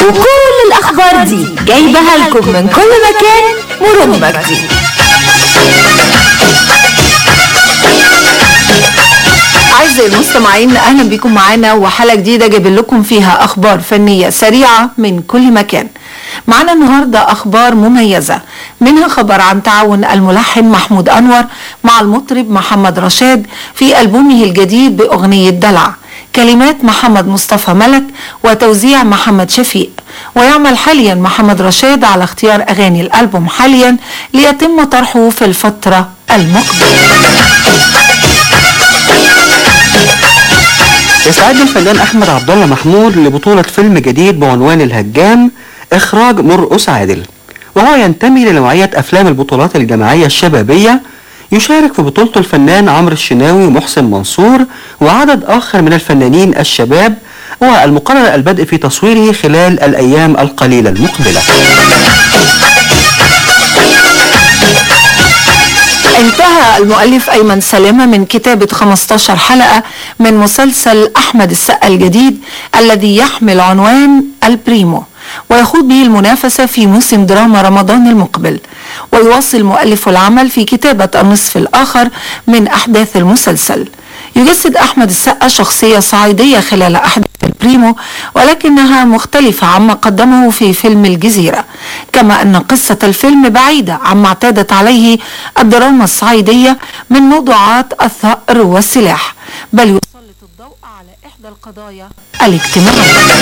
وكل الأخبار دي جايبها لكم من كل مكان مراد مجدي أعزائي المستمعين أهلا بكم معانا وحلقة جديدة جايب لكم فيها أخبار فنية سريعة من كل مكان معنا النهاردة أخبار مميزة منها خبر عن تعاون الملحن محمود أنور مع المطرب محمد رشاد في ألبومه الجديد بأغنية دلع كلمات محمد مصطفى ملك وتوزيع محمد شفيق ويعمل حاليا محمد رشاد على اختيار أغاني الألبوم حاليا ليتم طرحه في الفترة المقبلة يستعد الفنان احمد عبد الله محمود لبطولة فيلم جديد بعنوان الهجام اخراج مرقس عادل وهو ينتمي لنوعية افلام البطولات الجماعية الشبابية يشارك في بطولته الفنان عمرو الشناوي ومحسن منصور وعدد اخر من الفنانين الشباب والمقرر البدء في تصويره خلال الايام القليلة المقبلة انتهى المؤلف أيمن سلامة من كتابة 15 حلقة من مسلسل أحمد السقا الجديد الذي يحمل عنوان البريمو ويخوض به المنافسة في موسم دراما رمضان المقبل ويواصل مؤلف العمل في كتابة النصف الآخر من أحداث المسلسل يجسد أحمد السقا شخصية صعيدية خلال أحداث البريمو ولكنها مختلفة عما قدمه في فيلم الجزيرة كما أن قصة الفيلم بعيدة عما اعتادت عليه الدراما الصعيدية من موضوعات الثأر والسلاح بل يسلط الضوء على إحدى القضايا الاجتماعية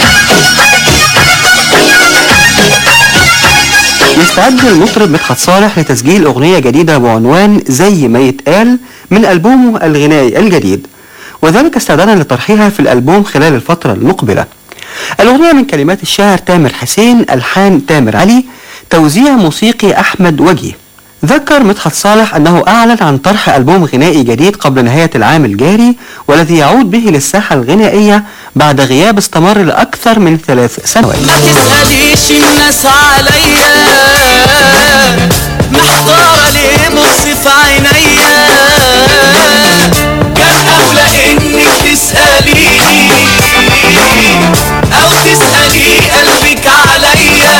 يستعد المطرب مدحت صالح لتسجيل أغنية جديدة بعنوان زي ما يتقال من ألبومه الغنائي الجديد وذلك استعدادا لطرحها في الألبوم خلال الفترة المقبلة الأغنية من كلمات الشاعر تامر حسين ألحان تامر علي توزيع موسيقي أحمد وجيه ذكر مدحت صالح أنه أعلن عن طرح ألبوم غنائي جديد قبل نهاية العام الجاري والذي يعود به للساحة الغنائية بعد غياب استمر لأكثر من ثلاث سنوات ما تسأليش الناس عليا محتارة ليه بص في عينيا كان أولى إنك تسأليني أو تسألي قلبك عليا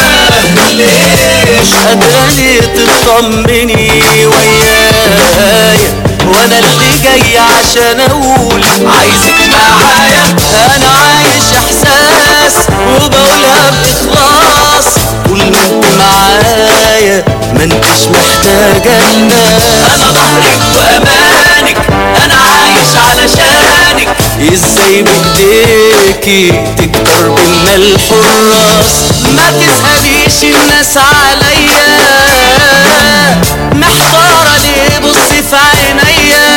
ليش قادرة تطمني ويايا وانا اللي جاي عشان اقول عايزك معايا انا عايش احساس وبقولها باخلاص طول ما انت معايا ما انتش محتاجه الناس انا ظهرك وامانك انا عايش علشانك ازاي بايديكي تكتر بينا الحراس ما تسأليش الناس عليا محتارة ليه بص في عينيا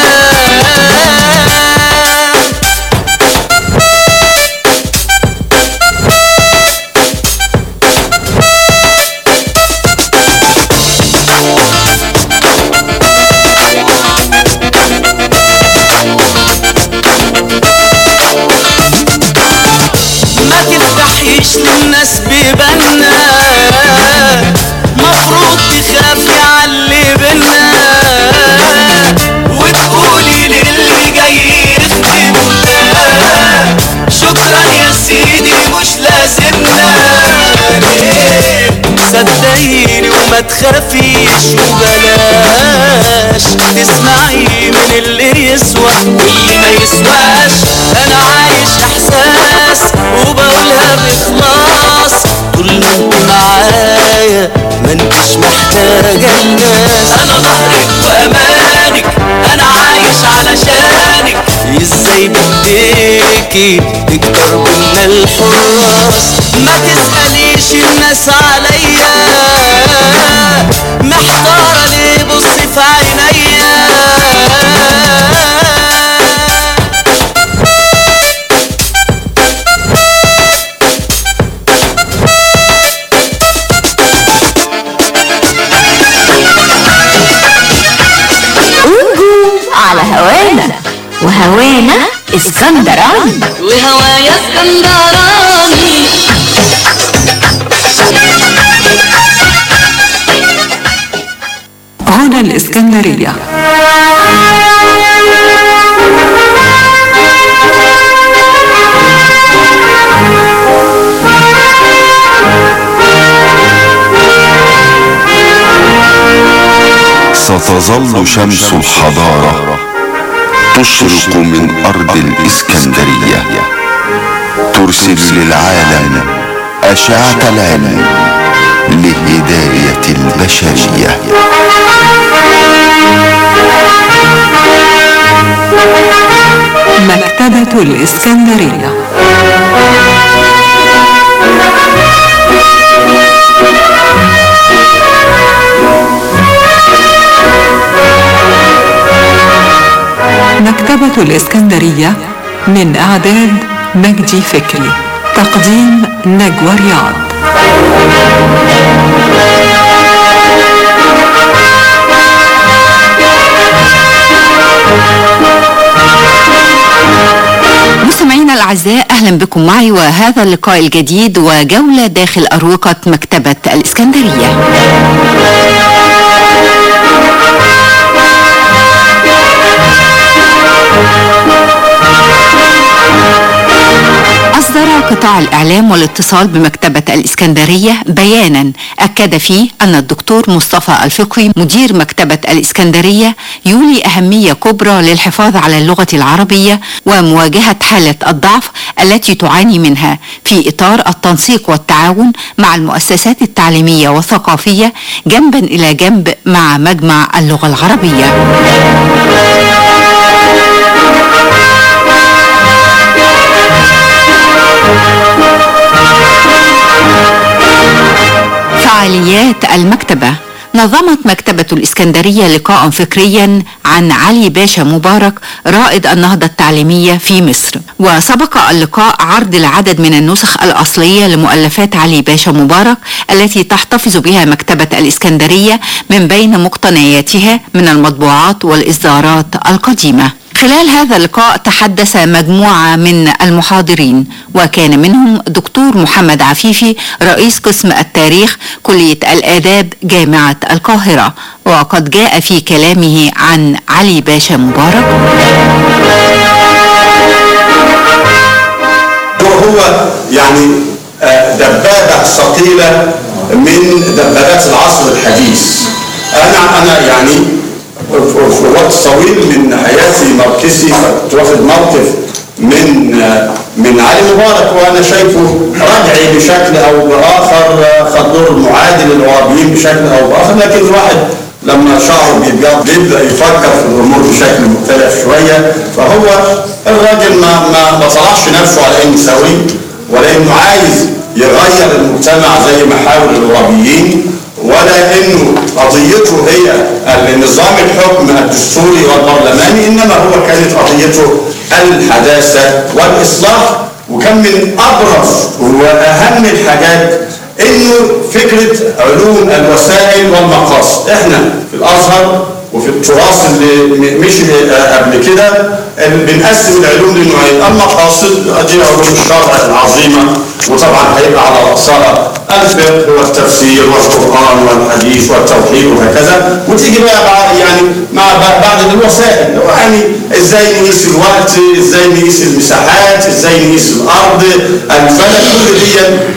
ما تفتحيش للناس بيبنا مفروض تخافي على اللي بينا وتقولي للي جاي يخدمنا شكرا يا سيدي مش لازمنا ليه؟ صدقيني وما تخافيش وبلاش تسمعي من اللي يسوى واللي ما يسواش انا عايش احساس وبقولها باخلاص طول ما انت معايا ما انتش محتاجه الناس انا ظهرك وامانك انا عايش علشانك ازاي بايديكي تكتر بينا الحراس ما تسأليش الناس عليا محتارة ليه بص في عينيا ونجوم على هوانا وهوانا اسكندراني وهوايا اسكندراني هنا الإسكندرية تظل شمس الحضارة تشرق من أرض الإسكندرية ترسل للعالم أشعة العلم لهداية البشرية مكتبة الإسكندرية مكتبة الإسكندرية من إعداد مجدي فكري تقديم نجوى رياض مستمعينا الأعزاء أهلا بكم معي وهذا اللقاء الجديد وجولة داخل أروقة مكتبة الإسكندرية أصدر قطاع الإعلام والاتصال بمكتبة الإسكندرية بيانا أكد فيه أن الدكتور مصطفى الفقي مدير مكتبة الإسكندرية يولي أهمية كبرى للحفاظ على اللغة العربية ومواجهة حالة الضعف التي تعاني منها في إطار التنسيق والتعاون مع المؤسسات التعليمية والثقافية جنبا إلى جنب مع مجمع اللغة العربية فعاليات المكتبة نظمت مكتبة الإسكندرية لقاء فكريا عن علي باشا مبارك رائد النهضة التعليمية في مصر وسبق اللقاء عرض العدد من النسخ الأصلية لمؤلفات علي باشا مبارك التي تحتفظ بها مكتبة الإسكندرية من بين مقتنياتها من المطبوعات والإصدارات القديمة خلال هذا اللقاء تحدث مجموعة من المحاضرين وكان منهم دكتور محمد عفيفي رئيس قسم التاريخ كلية الآداب جامعة القاهرة وقد جاء في كلامه عن علي باشا مبارك هو يعني آه، دبابة ثقيلة من دبابات العصر الحديث أنا أنا يعني في في وقت طويل من حياتي مركزي كنت واخد موقف من آه، من علي مبارك وانا شايفه رجعي بشكل او باخر آه، خد دور معادل للعربيين بشكل او باخر لكن الواحد لما شعره بيبيض بيبدا يفكر في الامور بشكل مختلف شويه فهو الراجل ما ما ما طلعش نفسه على انه سوي ولا انه عايز يغير المجتمع زي ما حاول الغربيين ولا انه قضيته هي النظام الحكم الدستوري والبرلماني انما هو كانت قضيته الحداثه والاصلاح وكان من ابرز واهم الحاجات انه فكره علوم الوسائل والمقاصد احنا في الازهر وفي التراث اللي م- مشي آه، قبل كده اللي بنقسم العلوم لنوعين المقاصد دي علوم الشرع العظيمه وطبعا هيبقى على راسها الفقه والتفسير والقران والحديث والتوحيد وهكذا وتيجي بقى بعد يعني مع ب- بعد الوسائل يعني ازاي نقيس الوقت ازاي نقيس المساحات ازاي نقيس الارض الفلك كل دي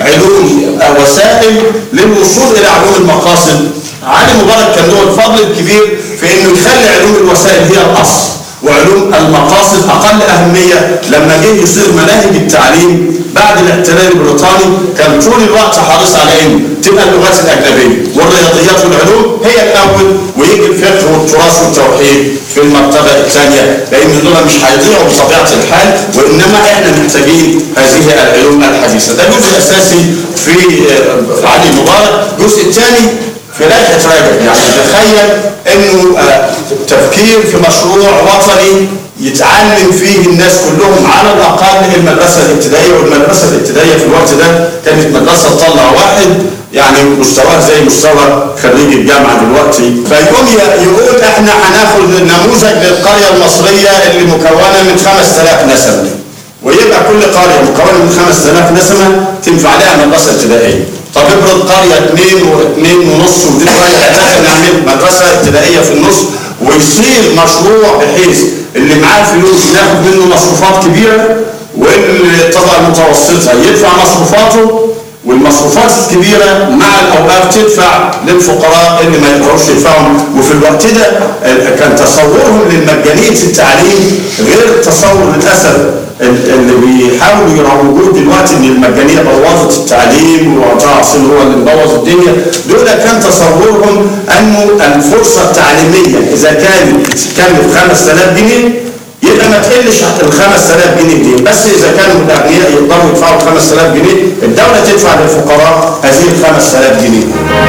علوم آه، وسائل للوصول الى علوم المقاصد علي مبارك كان له الفضل الكبير في انه يخلي علوم الوسائل هي الاصل وعلوم المقاصد اقل اهميه لما جه يصير مناهج التعليم بعد الاحتلال البريطاني كان طول الوقت حريص على ان تبقى اللغات الاجنبيه والرياضيات والعلوم هي الاول ويجي الفقه والتراث والتوحيد في المرتبه الثانيه لان دول مش هيضيعوا بطبيعه الحال وانما احنا محتاجين هذه العلوم الحديثه ده جزء اساسي في آه، في علي مبارك الجزء الثاني في لائحة راجل يعني تخيل انه آه، تفكير في مشروع وطني يتعلم فيه الناس كلهم على الاقل المدرسه الابتدائيه والمدرسه الابتدائيه في الوقت ده كانت مدرسه تطلع واحد يعني مستواه زي مستوى خريج الجامعه دلوقتي فيقوم ي- يقول احنا هناخد نموذج للقريه المصريه اللي مكونه من 5000 نسمه ويبقى كل قرية مكونة من 5000 نسمة تنفع لها مدرسة ابتدائية. طب افرض قرية اثنين واثنين ونص ودي قرية ثلاثة نعمل مدرسة ابتدائية في النص ويصير مشروع بحيث اللي معاه فلوس ناخد منه مصروفات كبيرة والطبقة المتوسطة يدفع مصروفاته والمصروفات المصروفات الكبيره مع الاوقاف تدفع للفقراء اللي ما يقدروش يدفعهم وفي الوقت ده آه، كان تصورهم للمجانين في التعليم غير التصور للاسف ال- اللي بيحاولوا يروجوه دلوقتي ان المجانيه بوظت التعليم وطه حسين هو اللي مبوظ الدنيا دول كان تصورهم انه الفرصه التعليميه اذا كانت كانت 5000 جنيه يبقى ما تقلش ال 5000 جنيه دي بس اذا كانوا الاغنياء يقدروا يدفعوا 5000 جنيه الدوله تدفع للفقراء هذه ال 5000 جنيه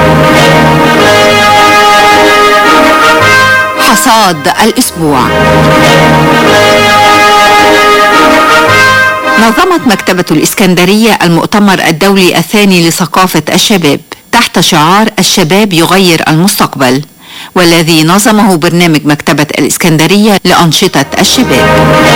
حصاد الأسبوع نظمت مكتبة الإسكندرية المؤتمر الدولي الثاني لثقافة الشباب تحت شعار الشباب يغير المستقبل والذي نظمه برنامج مكتبة الإسكندرية لأنشطة الشباب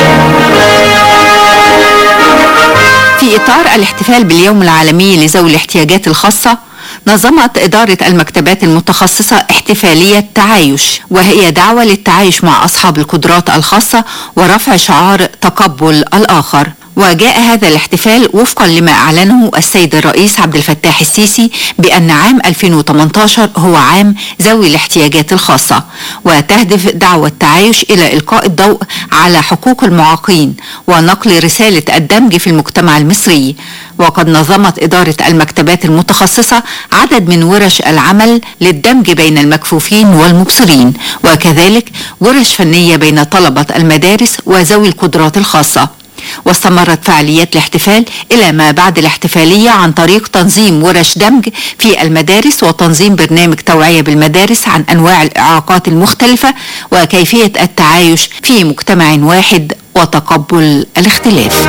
في إطار الاحتفال باليوم العالمي لذوي الاحتياجات الخاصة نظمت إدارة المكتبات المتخصصة احتفالية تعايش وهي دعوة للتعايش مع أصحاب القدرات الخاصة ورفع شعار تقبل الآخر وجاء هذا الاحتفال وفقا لما أعلنه السيد الرئيس عبد الفتاح السيسي بأن عام 2018 هو عام ذوي الاحتياجات الخاصة وتهدف دعوة التعايش إلى إلقاء الضوء على حقوق المعاقين ونقل رسالة الدمج في المجتمع المصري وقد نظمت إدارة المكتبات المتخصصة عدد من ورش العمل للدمج بين المكفوفين والمبصرين وكذلك ورش فنية بين طلبة المدارس وذوي القدرات الخاصة واستمرت فعاليات الاحتفال إلى ما بعد الاحتفالية عن طريق تنظيم ورش دمج في المدارس وتنظيم برنامج توعية بالمدارس عن أنواع الإعاقات المختلفة وكيفية التعايش في مجتمع واحد وتقبل الاختلاف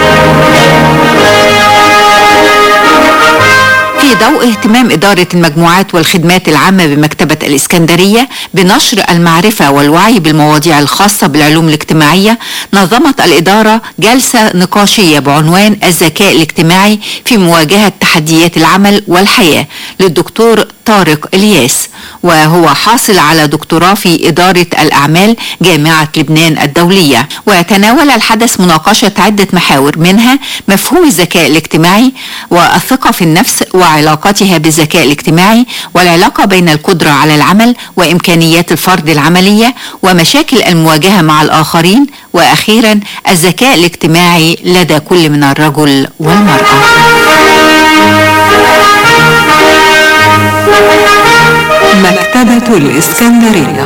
في ضوء اهتمام إدارة المجموعات والخدمات العامة بمكتبة الإسكندرية بنشر المعرفة والوعي بالمواضيع الخاصة بالعلوم الاجتماعية نظمت الإدارة جلسة نقاشية بعنوان الذكاء الاجتماعي في مواجهة تحديات العمل والحياة للدكتور طارق الياس وهو حاصل على دكتوراه في إدارة الأعمال جامعة لبنان الدولية وتناول الحدث مناقشة عدة محاور منها مفهوم الذكاء الاجتماعي والثقة في النفس وعلاقتها بالذكاء الاجتماعي والعلاقة بين القدرة على العمل وإمكانيات الفرد العملية ومشاكل المواجهة مع الآخرين وأخيرا الذكاء الاجتماعي لدى كل من الرجل والمرأة مكتبة الإسكندرية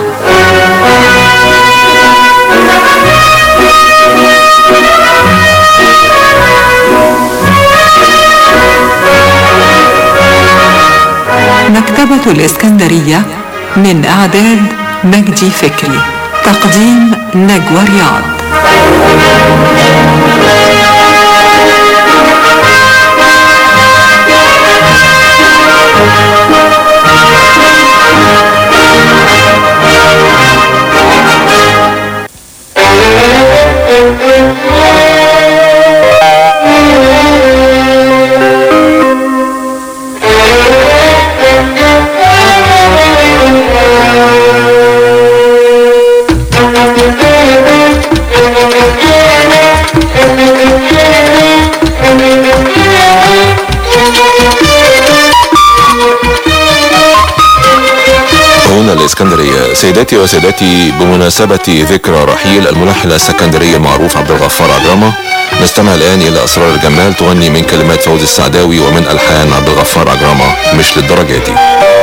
مكتبة الإسكندرية من إعداد مجدي فكري تقديم نجوى رياض هنا الإسكندرية سيداتي وسادتي بمناسبة ذكرى رحيل الملحن السكندري المعروف عبد الغفار عجرمة نستمع الآن إلى أسرار الجمال تغني من كلمات فوزي السعداوي ومن ألحان عبد الغفار عجرمة مش للدرجة دي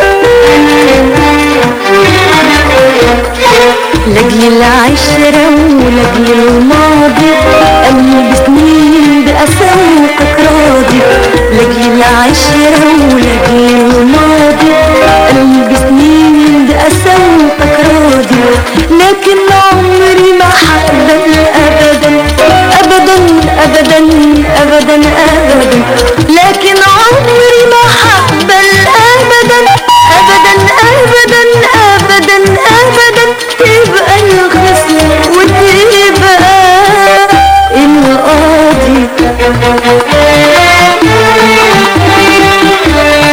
لاجل العشرة ولاجل الماضي قلب سنين بقساوتك راضي لاجل العشرة ولاجل الماضي قلب سنين بقساوتك راضي لكن عمري ما هقبل أبدا أبدا أبدا أبدا أبدا لكن عمري ما هقبل أبدا أبدا أبدا أبدا أبدا تبقى الخصم وتبقى القاضي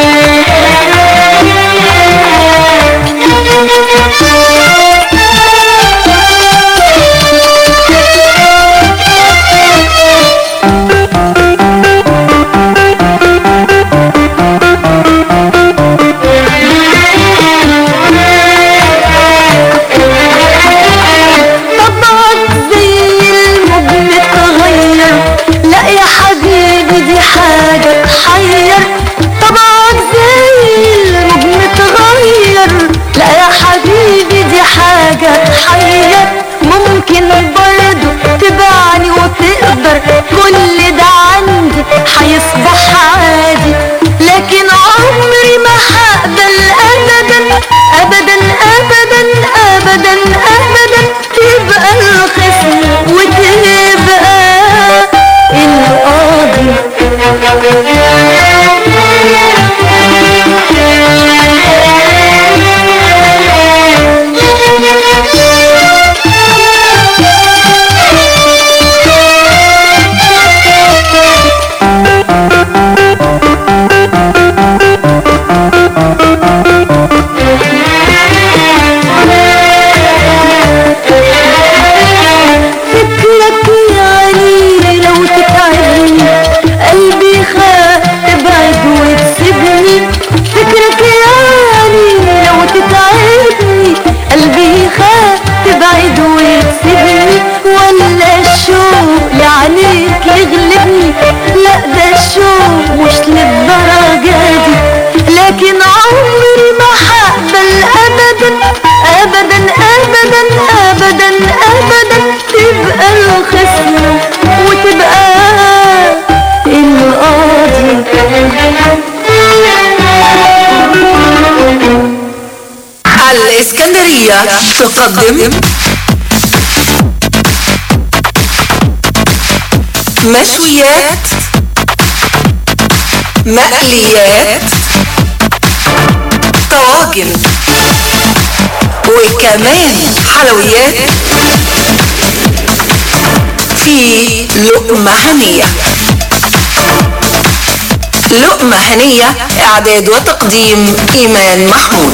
عليا ممكن برضو تبعني وتقدر كل ده عندي هيصبح عادي لكن عمري ما هقبل ابدا ابدا ابدا ابدا ابدا تبقى الخصم وتبقى فكرك يعني لو تتعبني قلبي خاف تبعد وتسيبني فكرك يعني لو تتعبني قلبي خاف تبعد وتسيبني ولا الشوق لعنيك يغلبني لا ده الشوق مش للدرجة دي لكن عمري ما هقبل ابدا ابدا ابدا ابدا ابدا تبقى الخصم وتبقى القاضي الإسكندرية تقدم مشويات مقليات طواجن وكمان حلويات في لقمة هنية لقمة هنية إعداد وتقديم إيمان محمود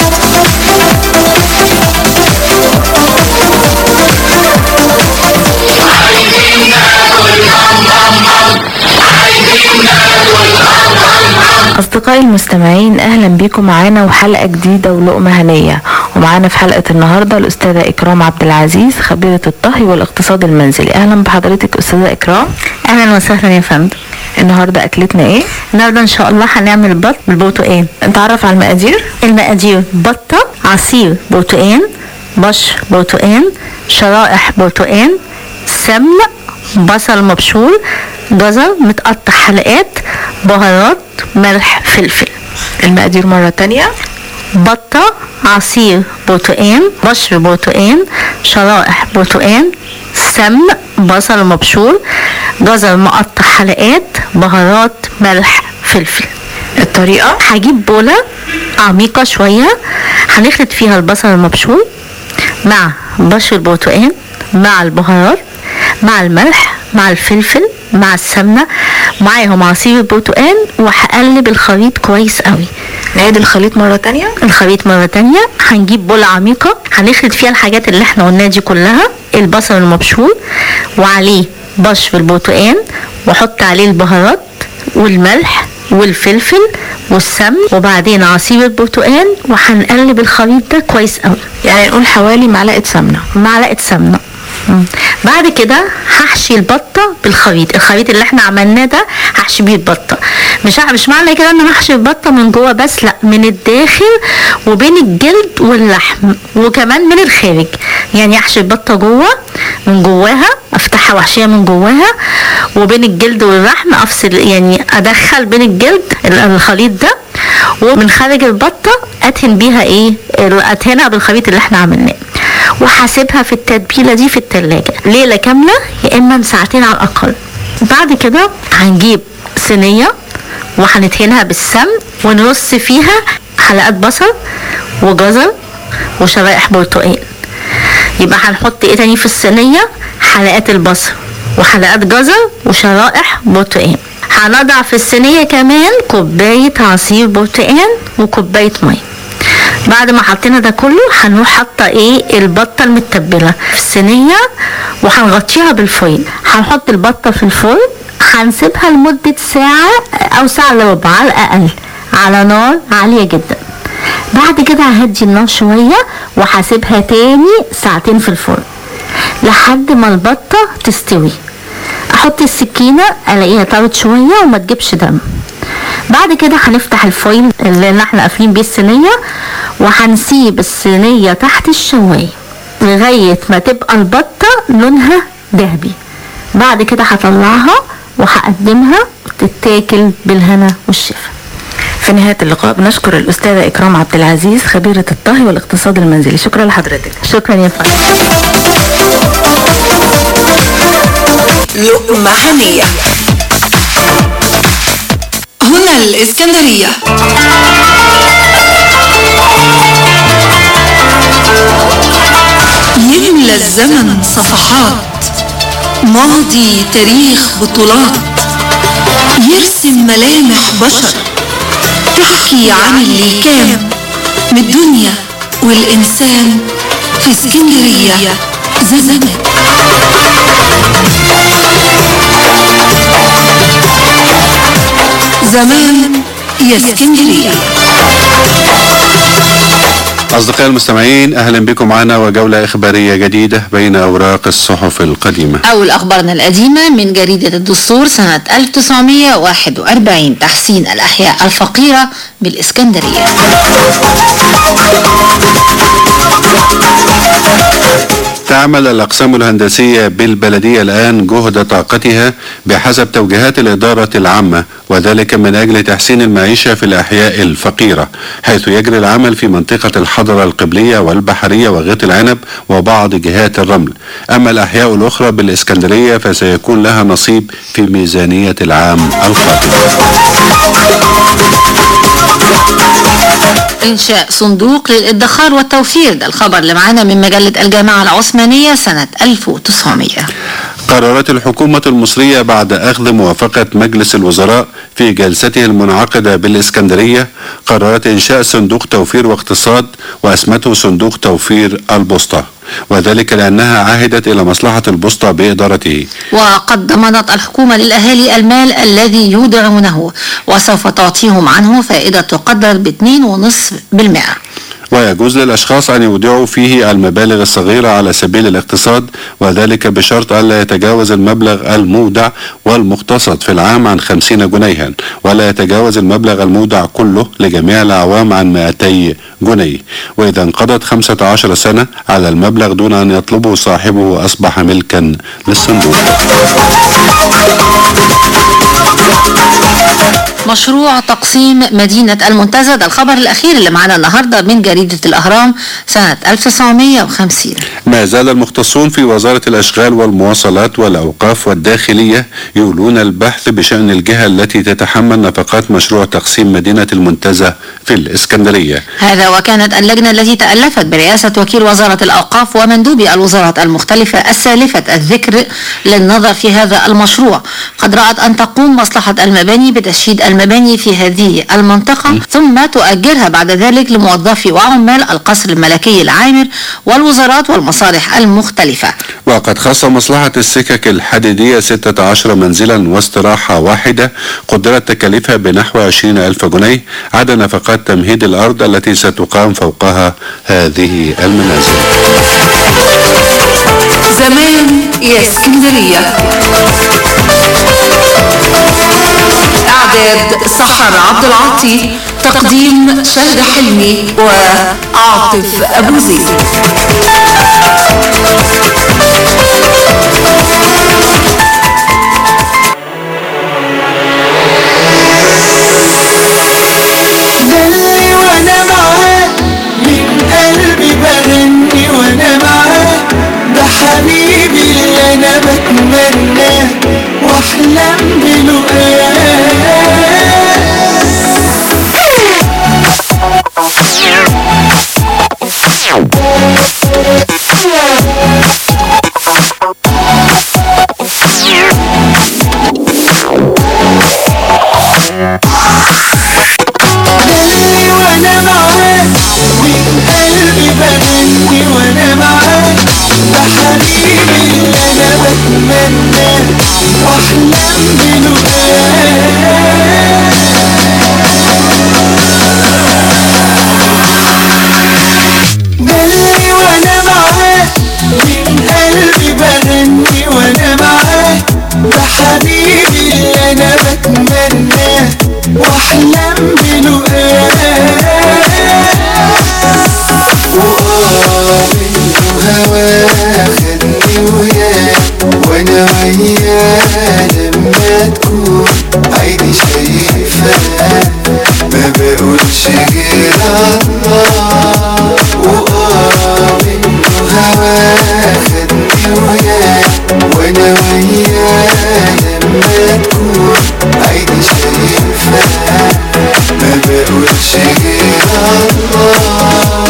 أصدقائي المستمعين أهلا بيكم معانا وحلقة جديدة ولقمة هنية ومعانا في حلقة النهاردة الأستاذة إكرام عبد العزيز خبيرة الطهي والاقتصاد المنزلي أهلا بحضرتك أستاذة إكرام اهلا وسهلا يا فندم النهاردة أكلتنا إيه؟ النهارده ان شاء الله هنعمل بط بالبرتقال نتعرف على المقادير المقادير بطه عصير برتقال بشر برتقال شرائح برتقال سمن بصل مبشور جزر متقطع حلقات بهارات ملح فلفل المقادير مرة تانية بطة عصير برتقال بشر برتقال شرائح برتقال سمن بصل مبشور جزر مقطع حلقات بهارات ملح فلفل الطريقة هجيب بولة عميقة شوية هنخلط فيها البصل المبشور مع بشر البرتقال مع البهارات مع الملح مع الفلفل مع السمنة معاهم عصير البرتقال وهقلب الخليط كويس قوي نعيد الخليط مرة تانية الخليط مرة تانية هنجيب بولة عميقة هنخلط فيها الحاجات اللي احنا قلناها دي كلها البصل المبشور وعليه بشر البرتقال واحط عليه البهارات والملح والفلفل والسمن وبعدين عصير البرتقال وهنقلب الخليط ده كويس قوي يعني نقول حوالي معلقة سمنة معلقة سمنة مم. بعد كده هحشي البطه بالخليط الخليط اللي احنا عملناه ده هحشي بيه البطه مش ع- مش معنى كده ان انا احشي البطه من جوه بس لا من الداخل وبين الجلد واللحم وكمان من الخارج يعني احشي البطه جوه من جواها افتحها واحشيها من جواها وبين الجلد واللحم افصل يعني ادخل بين الجلد ال- الخليط ده ومن خارج البطه ادهن بيها ايه ادهنها بالخليط اللي احنا عملناه وهسيبها في التتبيله دي في التلاجة ليله كامله يا اما ساعتين على الاقل بعد كده هنجيب صينيه وهندهنها بالسمن ونرص فيها حلقات بصل وجزر وشرائح برتقال يبقى هنحط ايه تاني في الصينيه حلقات البصل وحلقات جزر وشرائح برتقال هنضع في الصينيه كمان كوبايه عصير برتقال وكوبايه ميه بعد ما حطينا ده كله هنروح حاطه ايه البطه المتبله في الصينيه وهنغطيها بالفويل هنحط البطه في الفرن هنسيبها لمده ساعه او ساعه الا ربع على الاقل على نار عاليه جدا بعد كده ههدي النار شويه وهسيبها تاني ساعتين في الفرن لحد ما البطه تستوي احط السكينه الاقيها طارت شويه وما تجيبش دم بعد كده هنفتح الفويل اللي احنا قافلين بيه الصينيه وهنسيب الصينيه تحت الشوايه لغاية ما تبقى البطة لونها ذهبي بعد كده هطلعها وهقدمها وتتاكل بالهنا والشفا في نهاية اللقاء بنشكر الأستاذة إكرام عبد العزيز خبيرة الطهي والاقتصاد المنزلي شكرا لحضرتك شكرا يا فندم لقمة هنية هنا الإسكندرية يملى الزمن صفحات ماضي تاريخ بطولات يرسم ملامح بشر تحكي عن اللي كان من الدنيا والإنسان في اسكندرية زمان زمان يا اسكندرية أصدقائي المستمعين أهلا بكم معنا وجولة إخبارية جديدة بين أوراق الصحف القديمة أول أخبارنا القديمة من جريدة الدستور سنة 1941 تحسين الأحياء الفقيرة بالإسكندرية تعمل الأقسام الهندسية بالبلدية الآن جهد طاقتها بحسب توجيهات الإدارة العامة وذلك من أجل تحسين المعيشة في الأحياء الفقيرة حيث يجري العمل في منطقة الحضرة القبلية والبحرية وغيط العنب وبعض جهات الرمل أما الأحياء الأخرى بالإسكندرية فسيكون لها نصيب في ميزانية العام القادم إنشاء صندوق للإدخار والتوفير ده الخبر اللي معانا من مجلة الجامعة العثمانية سنة 1900 قررت الحكومة المصرية بعد أخذ موافقة مجلس الوزراء في جلسته المنعقدة بالإسكندرية قررت إنشاء صندوق توفير واقتصاد وأسمته صندوق توفير البوسطة وذلك لأنها عهدت إلى مصلحة البوسطة بإدارته وقد ضمنت الحكومة للأهالي المال الذي يودعونه وسوف تعطيهم عنه فائدة تقدر ب 2.5% ويجوز للأشخاص أن يودعوا فيه المبالغ الصغيرة على سبيل الاقتصاد وذلك بشرط ألا يتجاوز المبلغ المودع والمقتصد في العام عن 50 جنيها ولا يتجاوز المبلغ المودع كله لجميع الأعوام عن 200 جنيه وإذا انقضت 15 سنة على المبلغ دون أن يطلبه صاحبه أصبح ملكا للصندوق مشروع تقسيم مدينة المنتزه ده الخبر الأخير اللي معانا النهاردة من جريدة الأهرام سنة 1950 ما زال المختصون في وزارة الأشغال والمواصلات والأوقاف والداخلية يولون البحث بشأن الجهة التي تتحمل نفقات مشروع تقسيم مدينة المنتزه في الإسكندرية هذا وكانت اللجنة التي تألفت برئاسة وكيل وزارة الأوقاف ومندوبي الوزارات المختلفة السالفة الذكر للنظر في هذا المشروع قد رأت أن تقوم مصلحة المباني بتشييد المباني في هذه المنطقة ثم تؤجرها بعد ذلك لموظفي وعمال القصر الملكي العامر والوزارات والمصالح المختلفة وقد خص مصلحة السكك الحديدية 16 منزلا واستراحة واحدة قدرت تكاليفها بنحو 20 ألف جنيه عدا نفقات تمهيد الأرض التي ستقام فوقها هذه المنازل زمان يا اسكندرية إعداد سحر عبد العاطي تقديم شهد حلمي وعاطف أبو زيد دلي وانا معاه من قلبي بغني وانا معاه ده حبيبي اللي انا بتمناه واحلم دلي وانا معاه من قلبي بغني وانا معاه ده حبيبي اللي انا بتمناه واحلم دلي وانا معاه من قلبي بغني وانا معاه ده حبيبي اللي انا بتمناه واحلم بلقاه وآه منه هواه غير الله وآه منه هواه خدني وياه وانا وياه لما تكون عيني شايفاه ما بقولش غير الله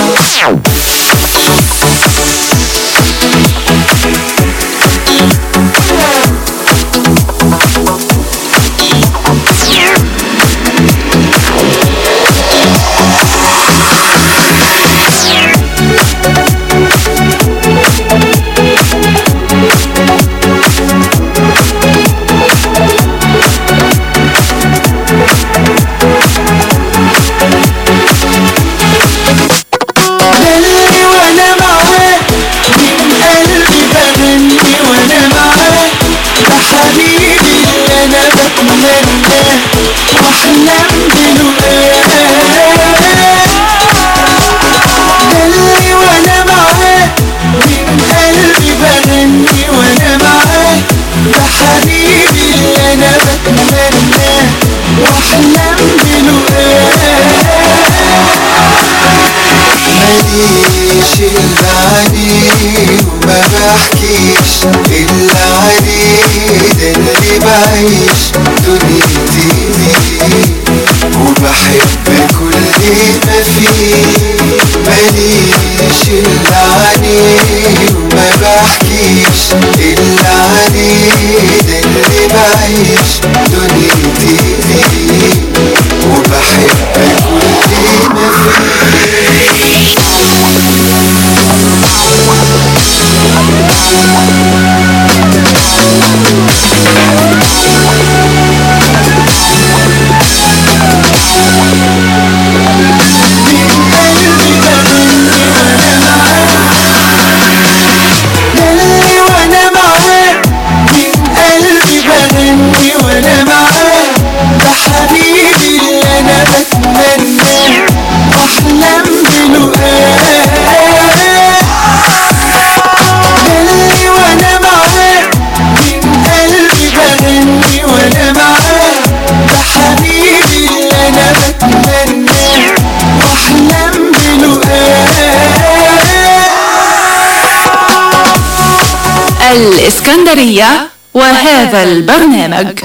دلي وانا معاه من قلبي بغني وانا معاه ده حبيبي اللي انا بتمناه واحلم بلقاه دلي وانا معاه من قلبي بغني وانا معاه ده حبيبي اللي انا بتمناه واحلم بلقاه ماليش إلا عليه وما بحكيش إلا عليه ده اللي بعيش دنيتي فيه وبحب كل ما فيه ماليش إلا عليه وما بحكيش إلا عليه ده اللي بعيش دنيتي فيه وبحب كل ما فيه دلي وانا معاه من قلبي بغني وانا معاه ده حبيبي اللي انا بتمناه واحلم بلقاه دلي وانا معاه من قلبي بغني وانا معاه ده حبيبي اللي انا بتمناه واحلم بلقاه الإسكندرية وهذا البرنامج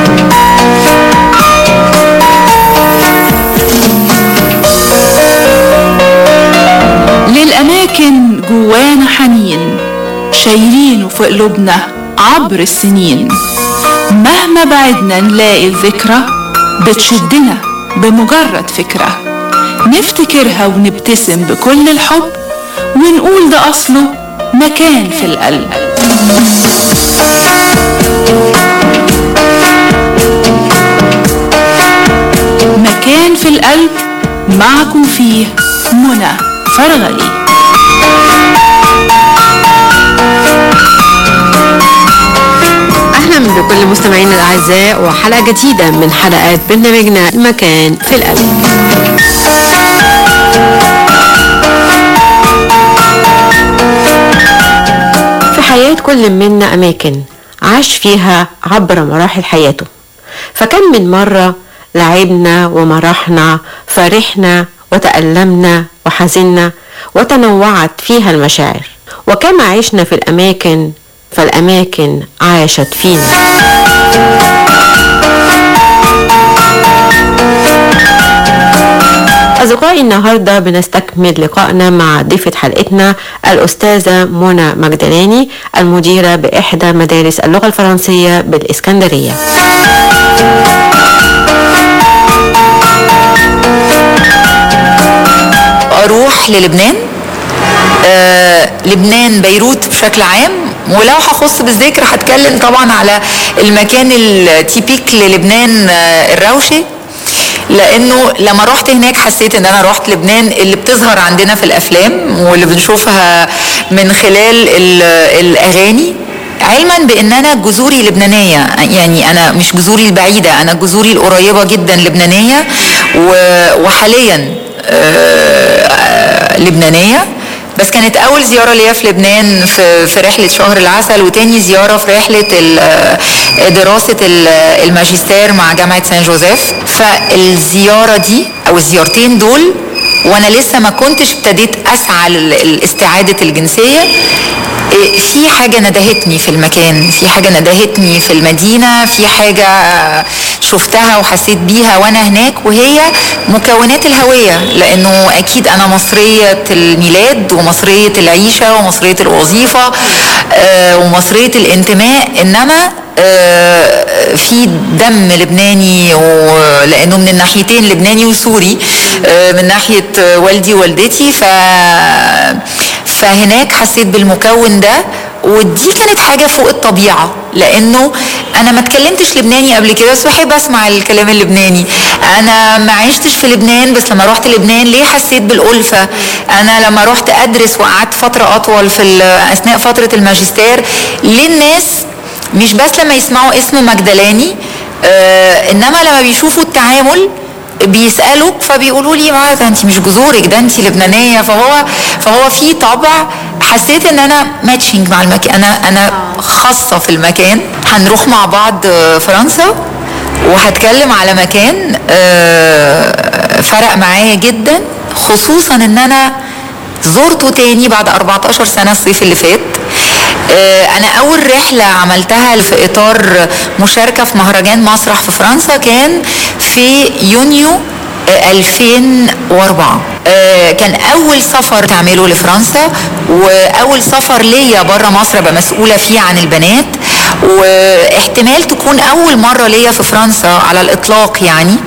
للأماكن جوانا حنين شايلينه في قلوبنا عبر السنين مهما بعدنا نلاقي الذكرى بتشدنا بمجرد فكرة نفتكرها ونبتسم بكل الحب ونقول ده أصله مكان في القلب مكان في القلب معكم فيه منى فرغلي اهلا بكل مستمعينا الاعزاء وحلقه جديده من حلقات برنامجنا مكان في القلب في حياه كل منا اماكن عاش فيها عبر مراحل حياته فكم من مره لعبنا ومرحنا فرحنا وتألمنا وحزنا وتنوعت فيها المشاعر وكما عشنا في الأماكن فالأماكن عاشت فينا أصدقائي النهاردة بنستكمل لقائنا مع ضيفة حلقتنا الأستاذة منى مجدلاني المديرة بإحدى مدارس اللغة الفرنسية بالإسكندرية اروح للبنان آه لبنان بيروت بشكل عام ولو هخص بالذكر هتكلم طبعا على المكان التيبيك للبنان آه الروشي لانه لما رحت هناك حسيت ان انا رحت لبنان اللي بتظهر عندنا في الافلام واللي بنشوفها من خلال ال- الاغاني علما بان انا جذوري لبنانيه يعني انا مش جذوري البعيده انا جذوري القريبه جدا لبنانيه و- وحاليا آه، آه، لبنانيه بس كانت اول زياره ليا في لبنان في في رحله شهر العسل وتاني زياره في رحله ال- دراسه ال- الماجستير مع جامعه سان جوزيف فالزياره دي او الزيارتين دول وانا لسه ما كنتش ابتديت اسعى ل- لاستعاده الجنسيه إيه، في حاجة ندهتني في المكان في حاجة ندهتني في المدينة في حاجة شفتها وحسيت بيها وأنا هناك وهي مكونات الهوية لأنه أكيد أنا مصرية الميلاد ومصرية العيشة ومصرية الوظيفة آه، ومصرية الانتماء إنما آه، في دم لبناني ولانه من الناحيتين لبناني وسوري آه، من ناحيه آه، والدي ووالدتي ف فهناك حسيت بالمكون ده ودي كانت حاجة فوق الطبيعة لأنه أنا ما اتكلمتش لبناني قبل كده بس بحب أسمع الكلام اللبناني أنا ما عشتش في لبنان بس لما رحت لبنان ليه حسيت بالألفة أنا لما رحت أدرس وقعدت فترة أطول في ال- أثناء فترة الماجستير ليه الناس مش بس لما يسمعوا اسم مجدلاني آه انما لما بيشوفوا التعامل بيسالوا فبيقولوا لي ما ده انت مش جذورك ده انت لبنانيه فهو فهو في طبع حسيت ان انا ماتشنج مع المكان انا انا خاصه في المكان هنروح مع بعض آه، فرنسا وهتكلم على مكان آه، فرق معايا جدا خصوصا ان انا زرته تاني بعد 14 سنه الصيف اللي فات آه، انا اول رحله عملتها في اطار مشاركه في مهرجان مسرح في فرنسا كان في يونيو آه، 2004 آه، كان اول سفر تعمله لفرنسا واول سفر ليا بره مصر ابقى مسؤوله فيه عن البنات واحتمال تكون اول مره ليا في فرنسا على الاطلاق يعني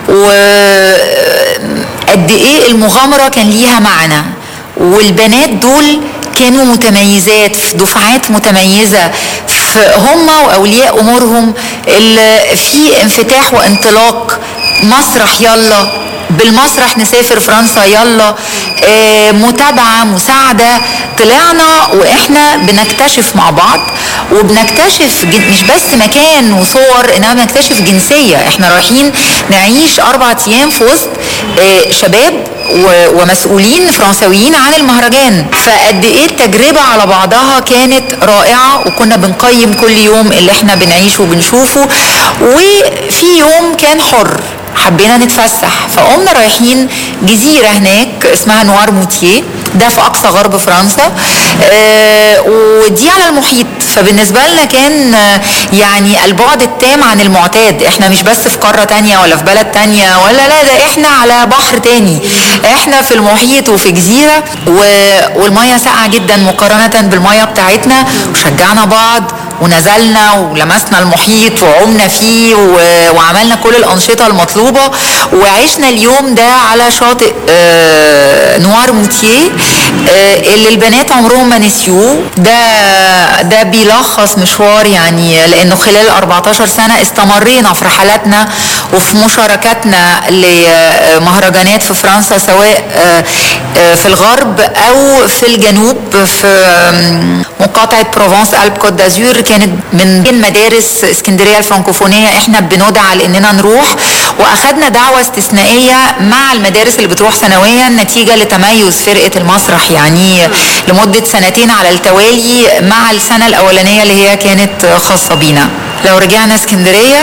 وقد ايه المغامره كان ليها معنى والبنات دول كانوا متميزات في دفعات متميزة في هم وأولياء أمورهم ال- في انفتاح وانطلاق مسرح يلا بالمسرح نسافر فرنسا يلا آه، متابعة مساعدة طلعنا وإحنا بنكتشف مع بعض وبنكتشف جن- مش بس مكان وصور إنما بنكتشف جنسية إحنا رايحين نعيش أربع أيام في وسط آه، شباب و- ومسؤولين فرنساويين عن المهرجان فقد ايه التجربة على بعضها كانت رائعة وكنا بنقيم كل يوم اللي احنا بنعيشه وبنشوفه وفي يوم كان حر حبينا نتفسح فقمنا رايحين جزيرة هناك اسمها نوار موتيه ده في أقصى غرب فرنسا آه ودي على المحيط فبالنسبة لنا كان آه، يعني البعد التام عن المعتاد احنا مش بس في قارة تانية ولا في بلد تانية ولا لا ده احنا على بحر تاني احنا في المحيط وفي جزيرة و... والمية ساقعة جدا مقارنة بالمية بتاعتنا وشجعنا بعض ونزلنا ولمسنا المحيط وعمنا فيه و... وعملنا كل الأنشطة المطلوبة وعشنا اليوم ده على شاطئ آه، نوار موتيه آه، اللي البنات عمرهم ما نسيوه ده ده بيلخص مشوار يعني لأنه خلال 14 سنة استمرينا في رحلاتنا وفي مشاركاتنا لمهرجانات في فرنسا سواء آه، آه، في الغرب أو في الجنوب في آم، مقاطعة بروفانس ألب كوت دازور كانت من بين مدارس اسكندرية الفرنكوفونية احنا بندعى لأننا نروح وأخدنا دعوة استثنائية مع المدارس اللي بتروح سنويا نتيجة لتميز فرقة المسرح يعني لمدة سنتين على التوالي مع السنة الأولانية اللي هي كانت خاصة بينا لو رجعنا اسكندرية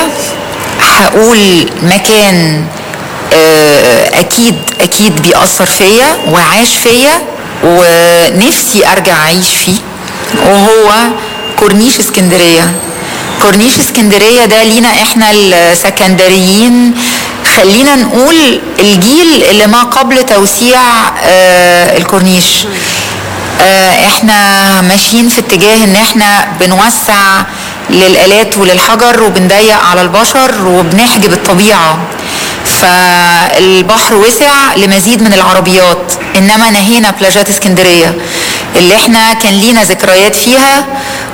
هقول مكان آه، اكيد اكيد بيأثر فيا وعاش فيا ونفسي ارجع اعيش فيه وهو كورنيش اسكندريه كورنيش اسكندريه ده لينا احنا السكندريين خلينا نقول الجيل اللي ما قبل توسيع آه، الكورنيش آه، احنا ماشيين في اتجاه ان احنا بنوسع للآلات وللحجر وبنضيق على البشر وبنحجب الطبيعة فالبحر وسع لمزيد من العربيات انما نهينا بلاجات اسكندرية اللي احنا كان لينا ذكريات فيها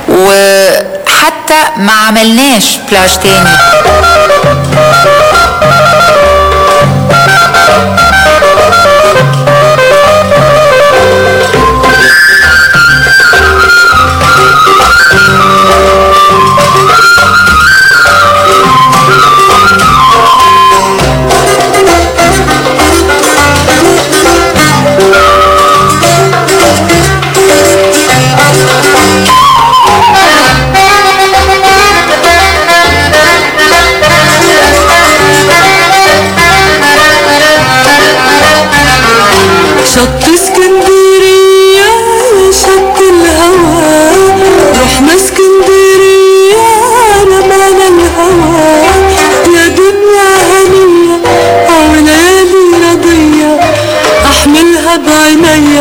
وحتى ما عملناش بلاج تاني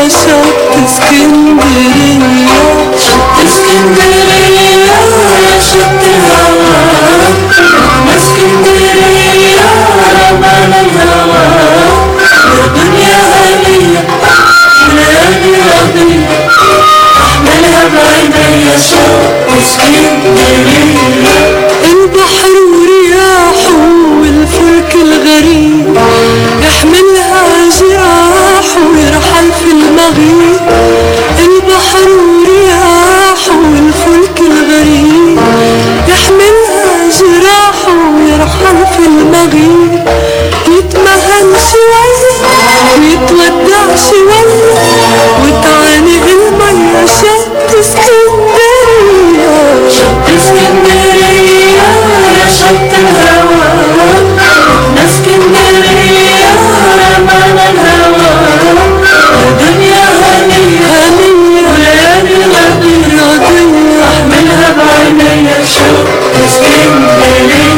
يا شط اسكندرية شط اسكندرية يا شط الهوى رحنا اسكندرية رمانا الهوى يا دنيا هنية وليالي رضية احملها بعينيا شط اسكندرية البحر ورياحه والفلك الغريب يحملها جراحه ويرحل في المغيب البحر ورياحه والفلك الغريب يحملها جراحه ويرحل في المغيب يتمهل شوية ويتودع شوية وتعانق المية شط اسكندرية شط اسكندرية يا شط الهوى رحنا اسكندرية رمانا الهوى يا دنيا هنية هنية وليالي رضية رضية احملها بعينيا شط اسكندرية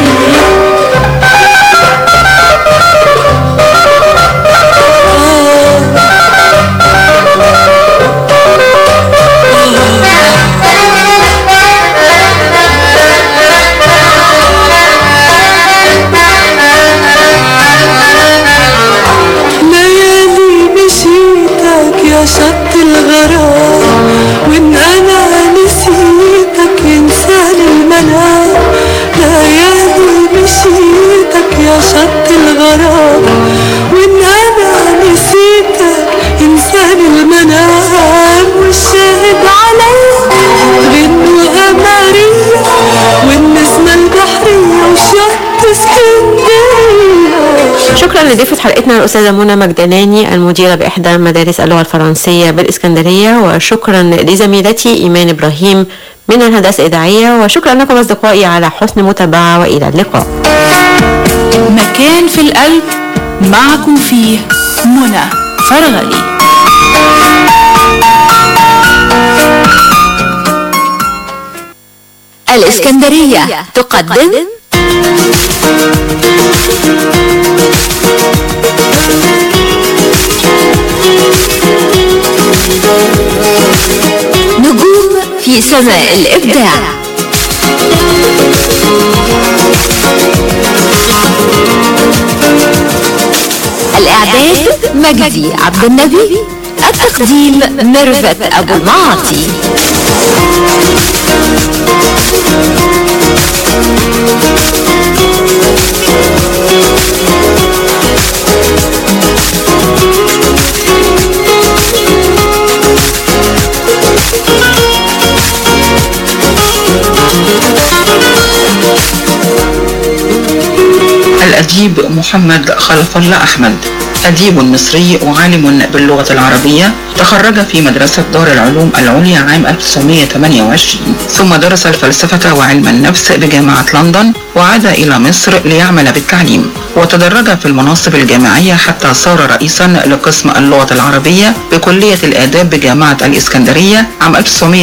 ليالي مشيتك يا شط الغرام وان انا نسيتك ينساني المنام ليالي مشيتك يا شط الغرام وان انا نسيتك ينساني المنام والشاهد عليا غنوا قمرية والنسمة البحرية وشط اسكندرية شكرا لضيفة حلقتنا الأستاذة منى مجدلاني المديرة بإحدى مدارس اللغة الفرنسية بالإسكندرية وشكرا لزميلتي إيمان إبراهيم من الهندسة الإذاعية وشكرا لكم أصدقائي على حسن المتابعة وإلى اللقاء مكان في القلب معكم فيه منى فرغلي الإسكندرية تقدم نجوم في سماء الإبداع الإعداد مجدي عبد النبي التقديم ميرفت أبو المعاطي الأديب محمد خلف الله أحمد أديب مصري وعالم باللغة العربية تخرج في مدرسة دار العلوم العليا عام 1928 ثم درس الفلسفة وعلم النفس بجامعة لندن وعاد إلى مصر ليعمل بالتعليم وتدرج في المناصب الجامعية حتى صار رئيسا لقسم اللغة العربية بكلية الآداب بجامعة الإسكندرية عام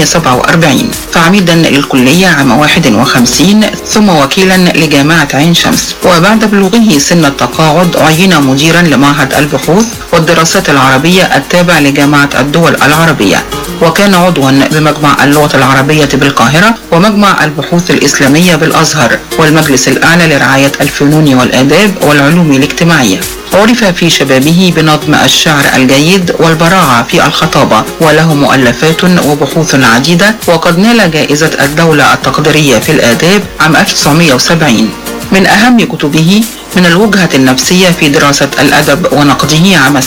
1947 فعميدا للكلية عام 51 ثم وكيلا لجامعة عين شمس وبعد بلوغه سن التقاعد عين مديرا لمعهد البحوث والدراسات العربية التابع لجامعة الدول العربية وكان عضوا بمجمع اللغة العربية بالقاهرة ومجمع البحوث الإسلامية بالأزهر والمجلس الأعلى لرعاية الفنون والآداب والعلوم الاجتماعية عرف في شبابه بنظم الشعر الجيد والبراعة في الخطابة وله مؤلفات وبحوث عديدة وقد نال جائزة الدولة التقديرية في الآداب عام 1970 من أهم كتبه من الوجهة النفسية في دراسة الأدب ونقده عام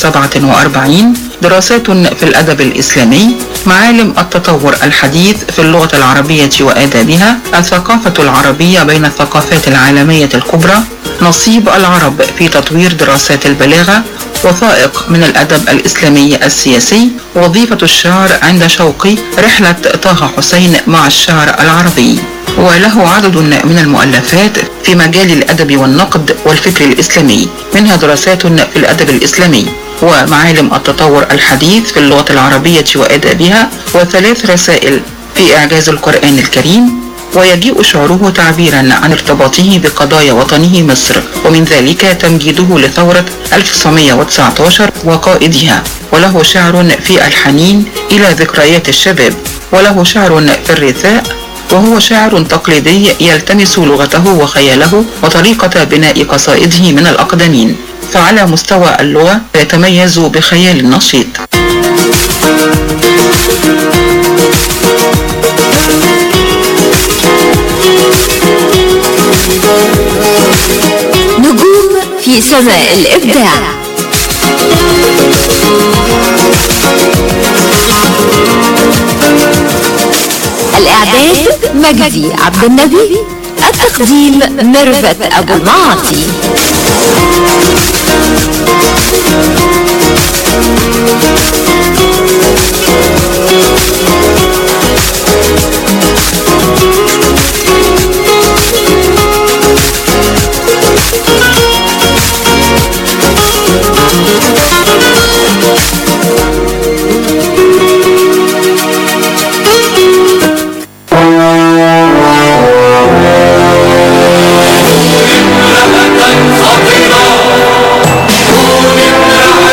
47 دراسات في الأدب الإسلامي معالم التطور الحديث في اللغة العربية وآدابها الثقافة العربية بين الثقافات العالمية الكبرى نصيب العرب في تطوير دراسات البلاغة وثائق من الأدب الإسلامي السياسي وظيفة الشعر عند شوقي رحلة طه حسين مع الشعر العربي وله عدد من المؤلفات في مجال الأدب والنقد والفكر الإسلامي منها دراسات في الأدب الإسلامي ومعالم التطور الحديث في اللغة العربية وآدابها وثلاث رسائل في إعجاز القرآن الكريم ويجيء شعره تعبيرا عن ارتباطه بقضايا وطنه مصر ومن ذلك تمجيده لثورة 1919 وقائدها وله شعر في الحنين إلى ذكريات الشباب وله شعر في الرثاء وهو شاعر تقليدي يلتمس لغته وخياله وطريقة بناء قصائده من الأقدمين فعلى مستوى اللغة يتميز بخيال نشيط نجوم في سماء الإبداع الإعداد مجدي عبد النبي التقديم ميرفت أبو المعاطي خطيرة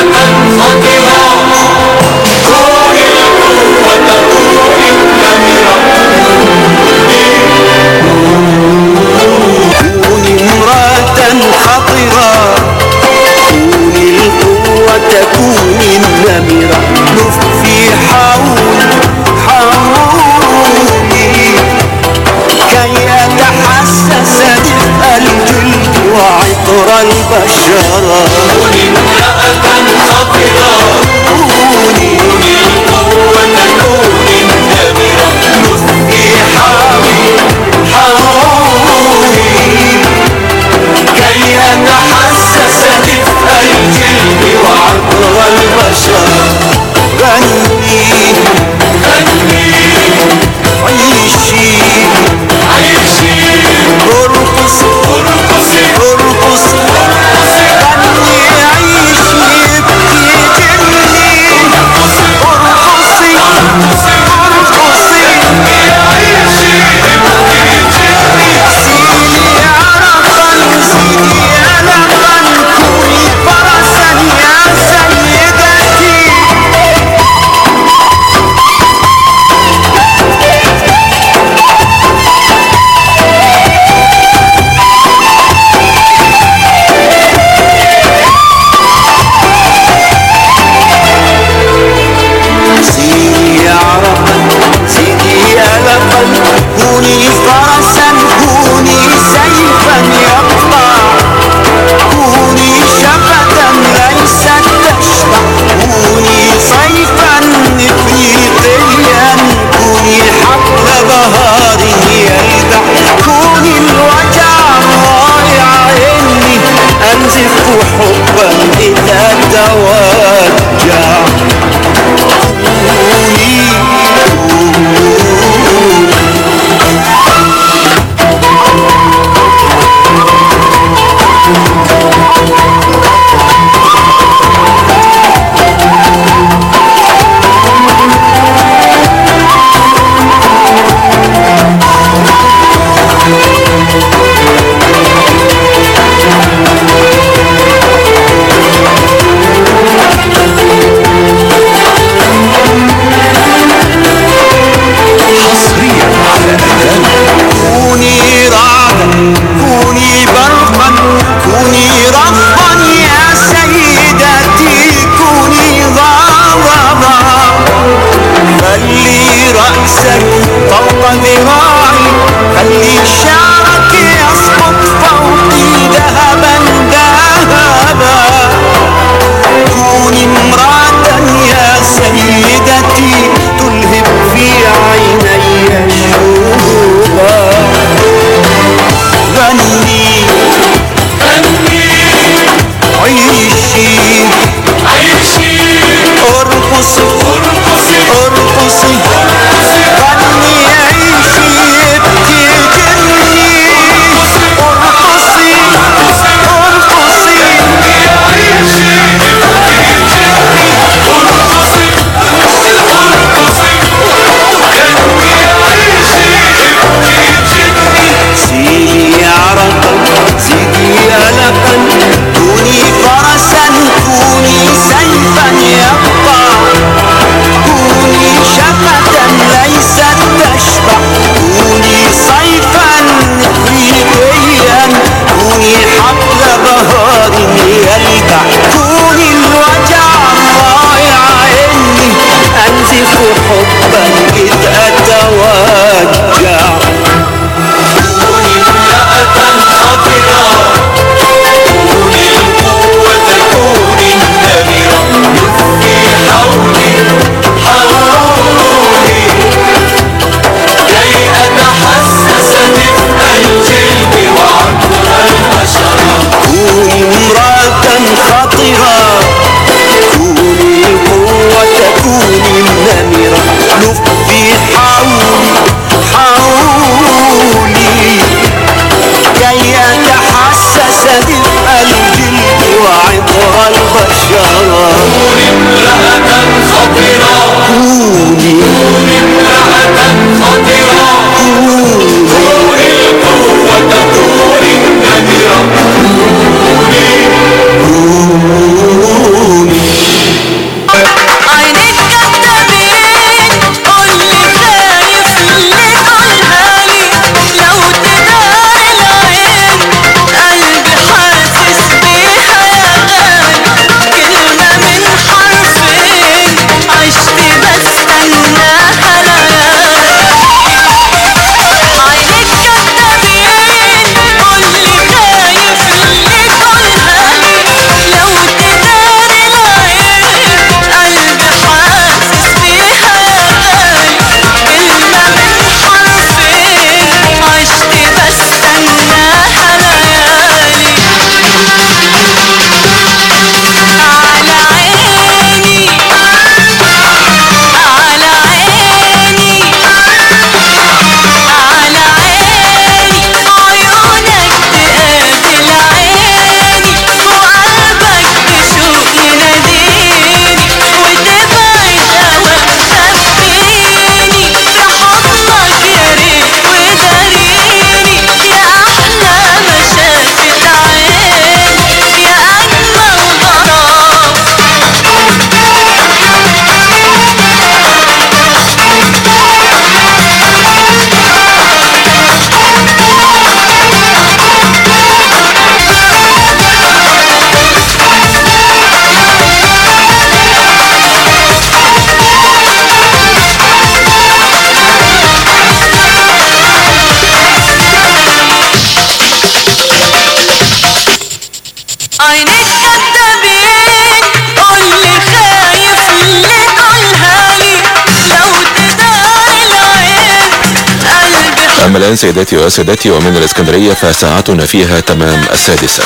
أما الآن سيداتي وسادتي ومن الإسكندرية فساعتنا فيها تمام السادسة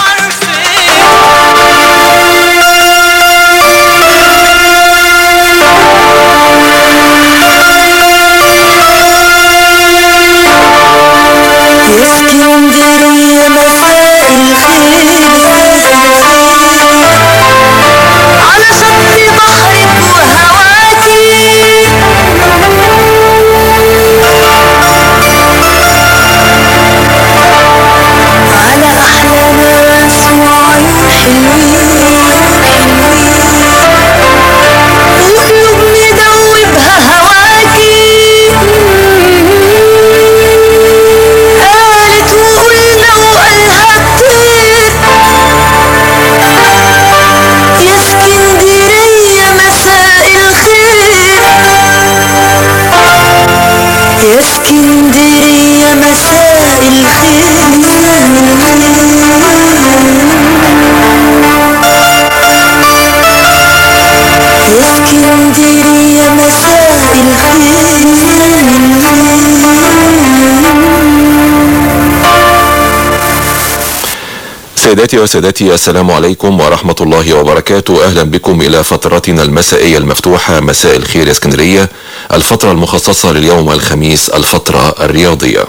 اسكندرية مساء الخير على شط بحرك وهواكي على أحلى ناس وعيون حلوين وقلوب مدوبها هواكي قالت وقلنا وقالها كتير يا اسكندرية مساء الخير يا اسكندرية مساء الخير يا اسكندرية مساء سيداتي وسادتي السلام عليكم ورحمة الله وبركاته أهلا بكم إلى فترتنا المسائية المفتوحة مساء الخير يا اسكندرية الفترة المخصصة لليوم الخميس الفترة الرياضية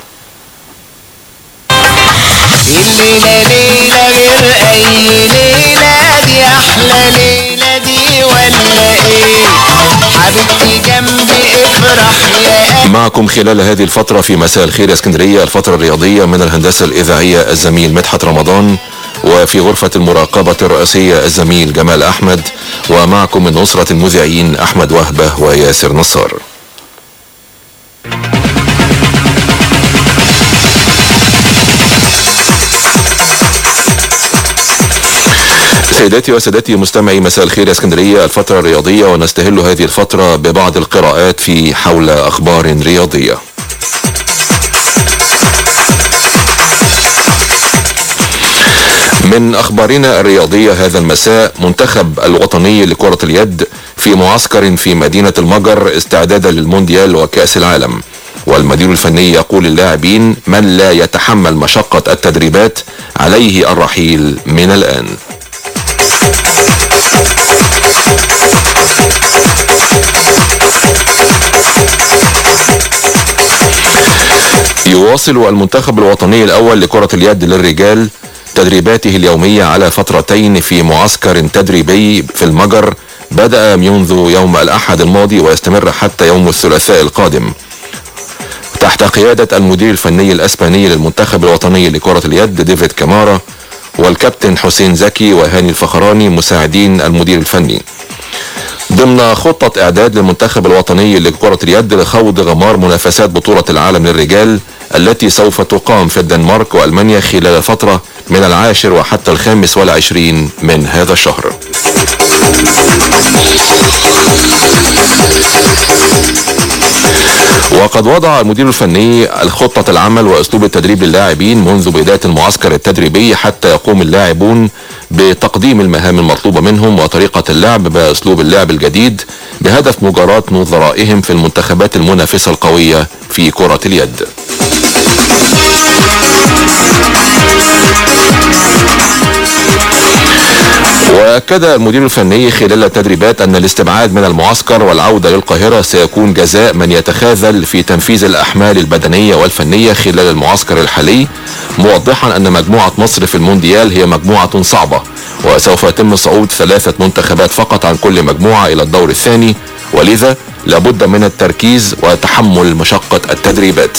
الليلة ليلة غير أي ليلة دي أحلى ليلة دي ولا إيه حبيبتي جنبي افرح يا معكم خلال هذه الفترة في مساء الخير يا اسكندرية الفترة الرياضية من الهندسة الإذاعية الزميل مدحت رمضان وفي غرفة المراقبة الرئيسية الزميل جمال أحمد ومعكم من أسرة المذيعين أحمد وهبة وياسر نصار سيداتي وسادتي مستمعي مساء الخير يا اسكندرية الفترة الرياضية ونستهل هذه الفترة ببعض القراءات في حول أخبار رياضية من أخبارنا الرياضية هذا المساء منتخب الوطني لكرة اليد في معسكر في مدينة المجر استعدادا للمونديال وكأس العالم والمدير الفني يقول للاعبين من لا يتحمل مشقة التدريبات عليه الرحيل من الآن يواصل المنتخب الوطني الأول لكرة اليد للرجال تدريباته اليومية على فترتين في معسكر تدريبي في المجر بدأ منذ يوم الأحد الماضي ويستمر حتى يوم الثلاثاء القادم تحت قيادة المدير الفني الأسباني للمنتخب الوطني لكرة اليد ديفيد كامارا والكابتن حسين زكي وهاني الفخراني مساعدين المدير الفني ضمن خطة إعداد للمنتخب الوطني لكرة اليد لخوض غمار منافسات بطولة العالم للرجال التي سوف تقام في الدنمارك وألمانيا خلال فترة من العاشر وحتى الخامس والعشرين من هذا الشهر وقد وضع المدير الفني الخطة العمل وأسلوب التدريب للاعبين منذ بداية المعسكر التدريبي حتى يقوم اللاعبون بتقديم المهام المطلوبة منهم وطريقة اللعب بأسلوب اللعب الجديد بهدف مجاراة نظرائهم في المنتخبات المنافسة القوية في كرة اليد وأكد المدير الفني خلال التدريبات أن الاستبعاد من المعسكر والعودة للقاهرة سيكون جزاء من يتخاذل في تنفيذ الأحمال البدنية والفنية خلال المعسكر الحالي موضحا أن مجموعة مصر في المونديال هي مجموعة صعبة وسوف يتم صعود ثلاثة منتخبات فقط عن كل مجموعة إلى الدور الثاني ولذا لابد من التركيز وتحمل مشقة التدريبات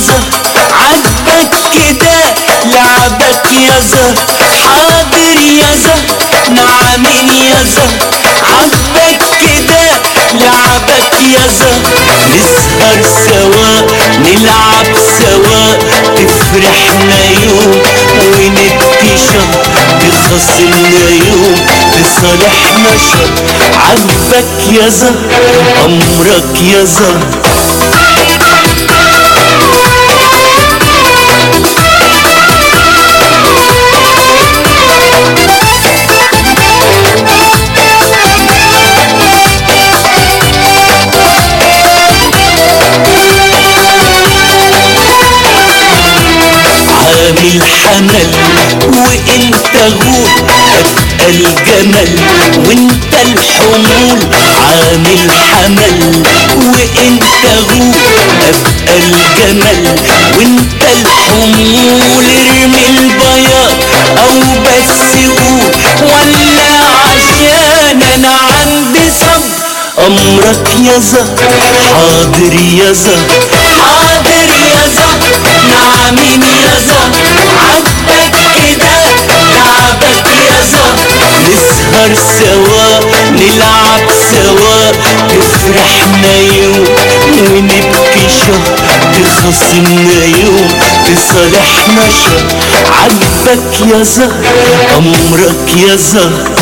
زهر عجبك كده لعبك يا زهر حاضر يا زهر نعمين يا زهر عجبك كده لعبك يا زهر نسهر سوا نلعب سوا تفرحنا يوم ونبكي شهر تخصمنا يوم تصالحنا شهر عجبك يا زهر أمرك يا زهر عامل حمل وانت غول ابقى الجمل وانت الحمول عامل حمل وانت غول ابقى الجمل وانت الحمول ارمي البياض او بس قول ولا عشان انا عندي صبر امرك يا زهر حاضر يا زهر حاضر يا زهر نعمين يا زهر عجبك كده لعبك يا زهر نسهر سوا نلعب سوا تفرحنا يوم ونبكي شهر تخصمنا يوم تصالحنا شهر عجبك يا زهر امرك يا زهر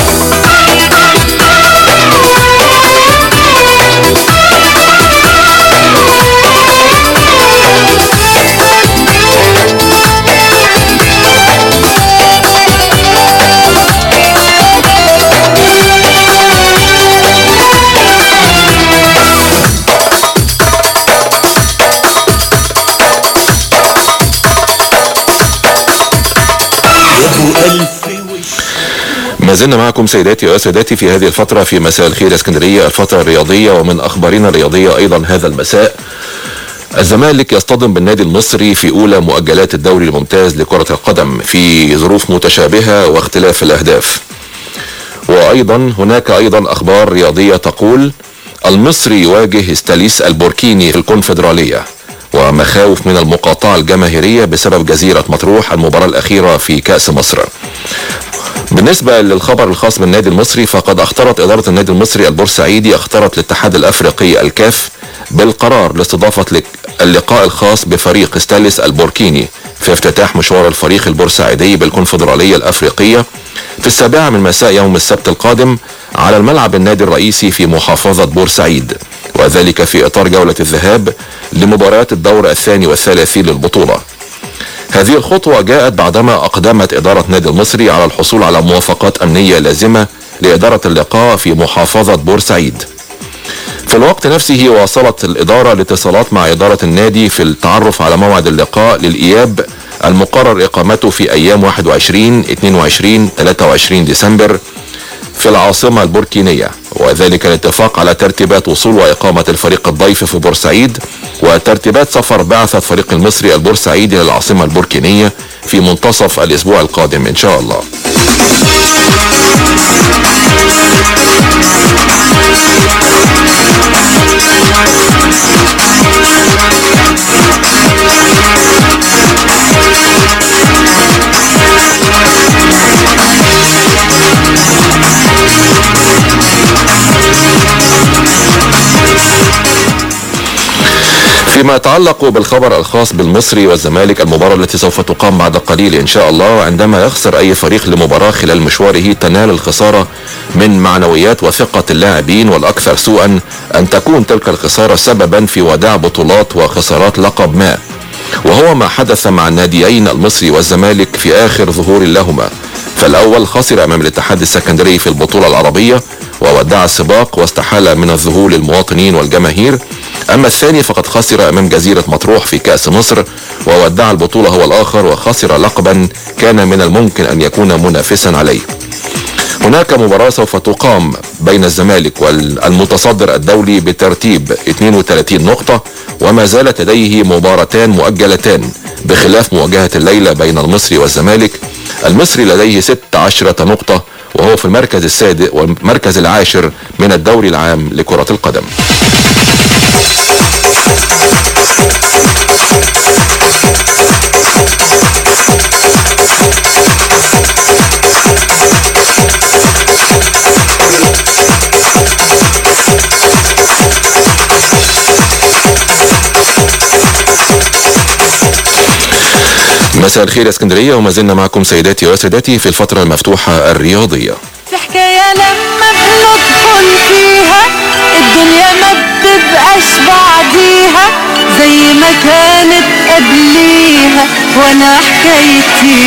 ما زلنا معكم سيداتي وسادتي في هذه الفترة في مساء الخير اسكندرية الفترة الرياضية ومن أخبارنا الرياضية أيضا هذا المساء الزمالك يصطدم بالنادي المصري في أولى مؤجلات الدوري الممتاز لكرة القدم في ظروف متشابهة واختلاف الأهداف وأيضا هناك أيضا أخبار رياضية تقول المصري يواجه ستاليس البوركيني في الكونفدرالية ومخاوف من المقاطعة الجماهيرية بسبب جزيرة مطروح المباراة الأخيرة في كأس مصر بالنسبة للخبر الخاص بالنادي المصري فقد اختارت إدارة النادي المصري البورسعيدي اختارت الاتحاد الأفريقي الكاف بالقرار لاستضافة لك- اللقاء الخاص بفريق ستاليس البوركيني في افتتاح مشوار الفريق البورسعيدي بالكونفدرالية الأفريقية في السابعة من مساء يوم السبت القادم على الملعب النادي الرئيسي في محافظة بورسعيد وذلك في إطار جولة الذهاب لمباريات الدور الثاني والثلاثين للبطولة هذه الخطوة جاءت بعدما أقدمت إدارة نادي المصري على الحصول على موافقات أمنية لازمة لإدارة اللقاء في محافظة بورسعيد في الوقت نفسه واصلت الإدارة الاتصالات مع إدارة النادي في التعرف على موعد اللقاء للإياب المقرر إقامته في أيام 21 22 23 ديسمبر في العاصمة البوركينية وذلك الاتفاق على ترتيبات وصول وإقامة الفريق الضيف في بورسعيد وترتيبات سفر بعثة فريق المصري البورسعيدي للعاصمة البوركينية في منتصف الأسبوع القادم إن شاء الله فيما يتعلق بالخبر الخاص بالمصري والزمالك المباراة التي سوف تقام بعد قليل إن شاء الله وعندما يخسر أي فريق لمباراة خلال مشواره تنال الخسارة من معنويات وثقة اللاعبين والأكثر سوءا أن تكون تلك الخسارة سببا في وداع بطولات وخسارات لقب ما وهو ما حدث مع الناديين المصري والزمالك في آخر ظهور لهما فالأول خسر أمام الاتحاد السكندري في البطولة العربية وودع السباق واستحال من الظهور للمواطنين والجماهير أما الثاني فقد خسر أمام جزيرة مطروح في كأس مصر وودع البطولة هو الآخر وخسر لقبا كان من الممكن أن يكون منافسا عليه هناك مباراة سوف تقام بين الزمالك والمتصدر الدولي بترتيب 32 نقطة وما زالت لديه مباراتان مؤجلتان بخلاف مواجهة الليلة بين المصري والزمالك المصري لديه 16 نقطة وهو في المركز السادس والمركز العاشر من الدوري العام لكرة القدم مساء الخير يا اسكندرية وما زلنا معكم سيداتي وسادتي في الفترة المفتوحة الرياضية في حكاية لما بندخل فيها الدنيا ما بتبقاش بعديها زي ما كانت قبليها وانا حكايتي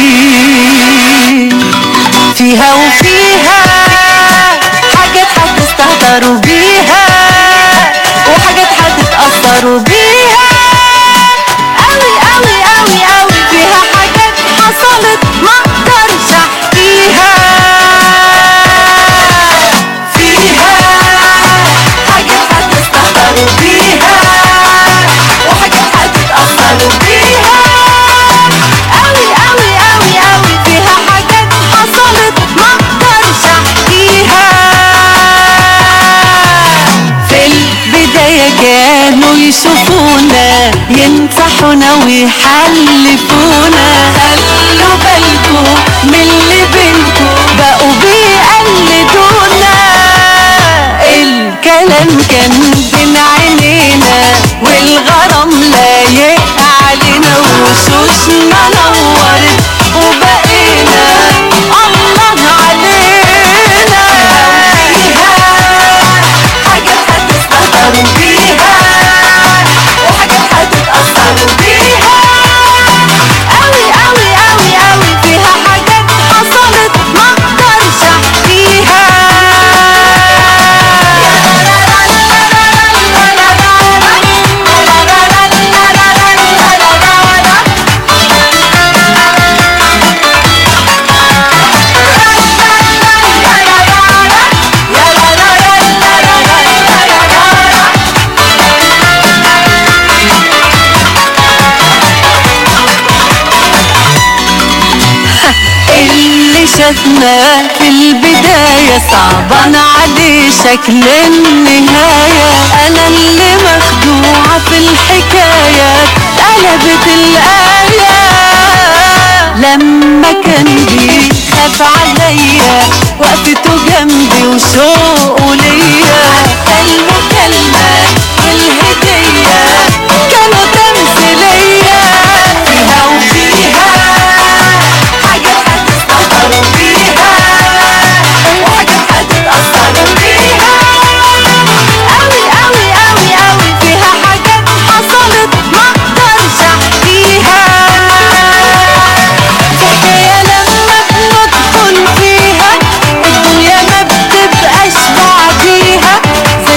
فيها وفيها حاجات هتستهتروا بيها وحاجات هتتأثروا بيها قوي قوي قوي قوي فيها حاجات حصلت ما اقدرش احكيها فيها حاجات هتستهتروا بيها وحاجات هتتأثروا بيها قوي قوي قوي قوي فيها حاجات حصلت ما اقدرش احكيها في البداية كانوا يشوفونا ينصحونا ويحلفونا خلوا بالكوا من اللي بينكوا بقوا بيقلدونا الكلام كان بين عينينا والغرام لايق علينا وشوشنا نورت وبقينا الله علينا فيها حاجات هتستهتروا بيها وحاجات هتتأثروا بيها قوي قوي قوي قوي فيها حاجات حصلت ما اقدرش احكيها اللي شفناه في البداية صعبان عليه شكل النهاية أنا اللي مخدوعة في الحكاية قلبت الآية لما كان بيخاف عليا وقفته جنبي وشوقه ليا المكالمة والهدية كانوا تمثيلية فيها وفيها حاجات هتستهتروا بيها وحاجات هتتأثروا بيها قوي قوي قوي قوي فيها حاجات حصلت ما اقدرش احكيها في حكاية لما بندخل فيها الدنيا ما بتبقاش بعديها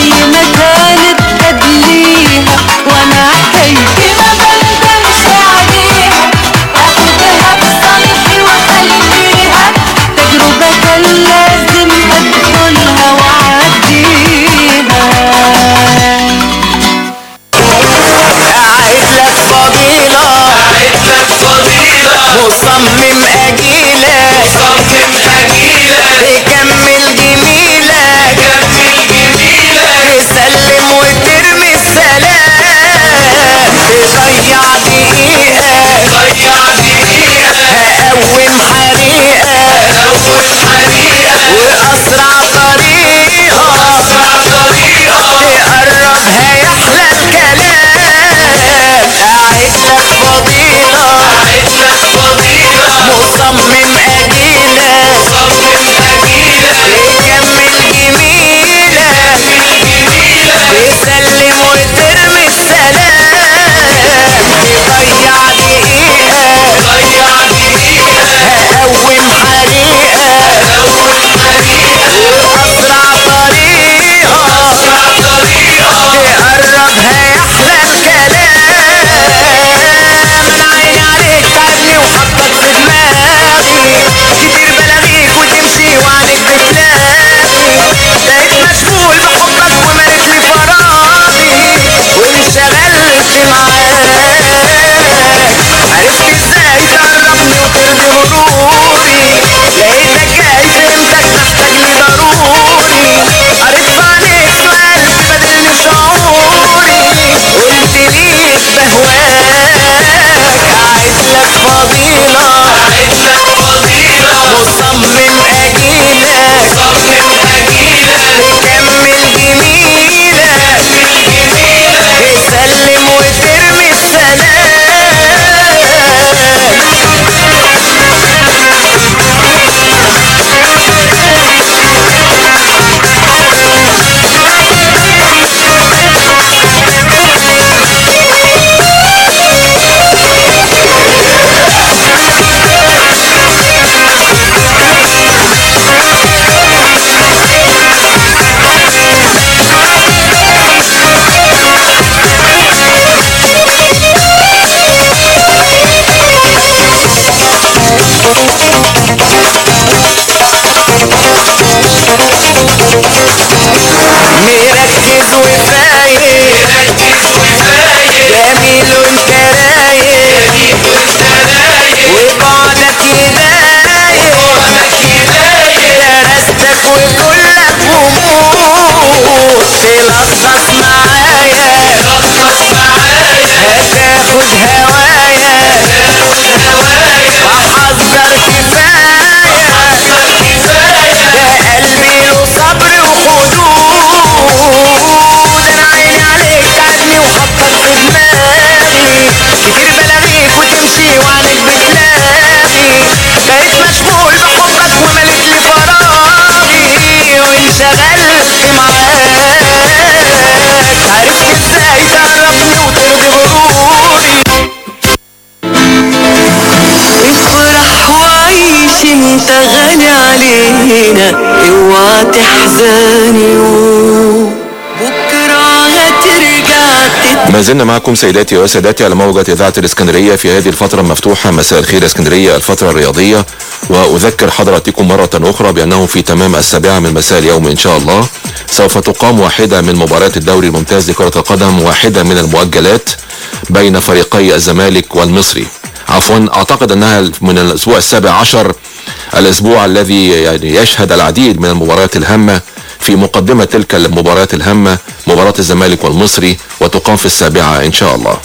ما زلنا معكم سيداتي وسادتي على موجة إذاعة الإسكندرية في هذه الفترة المفتوحة مساء الخير يا اسكندرية الفترة الرياضية وأذكر حضراتكم مرة أخرى بأنه في تمام السابعة من مساء اليوم إن شاء الله سوف تقام واحدة من مباريات الدوري الممتاز لكرة القدم واحدة من المؤجلات بين فريقي الزمالك والمصري عفوا أعتقد أنها من الأسبوع السابع عشر الأسبوع الذي يعني يشهد العديد من المباريات الهامة في مقدمة تلك المباريات الهامة مباراة الزمالك والمصري وتقام في السابعة إن شاء الله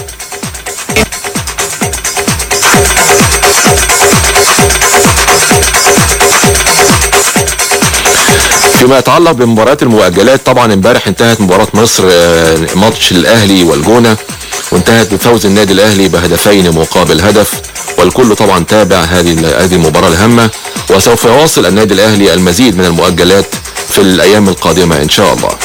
فيما يتعلق بمباريات المؤجلات طبعا امبارح انتهت مباراة مصر آه، ماتش الاهلي والجونة وانتهت بفوز النادي الاهلي بهدفين مقابل هدف والكل طبعا تابع هذه هذه المباراة الهامة وسوف يواصل النادي الاهلي المزيد من المؤجلات في الايام القادمة ان شاء الله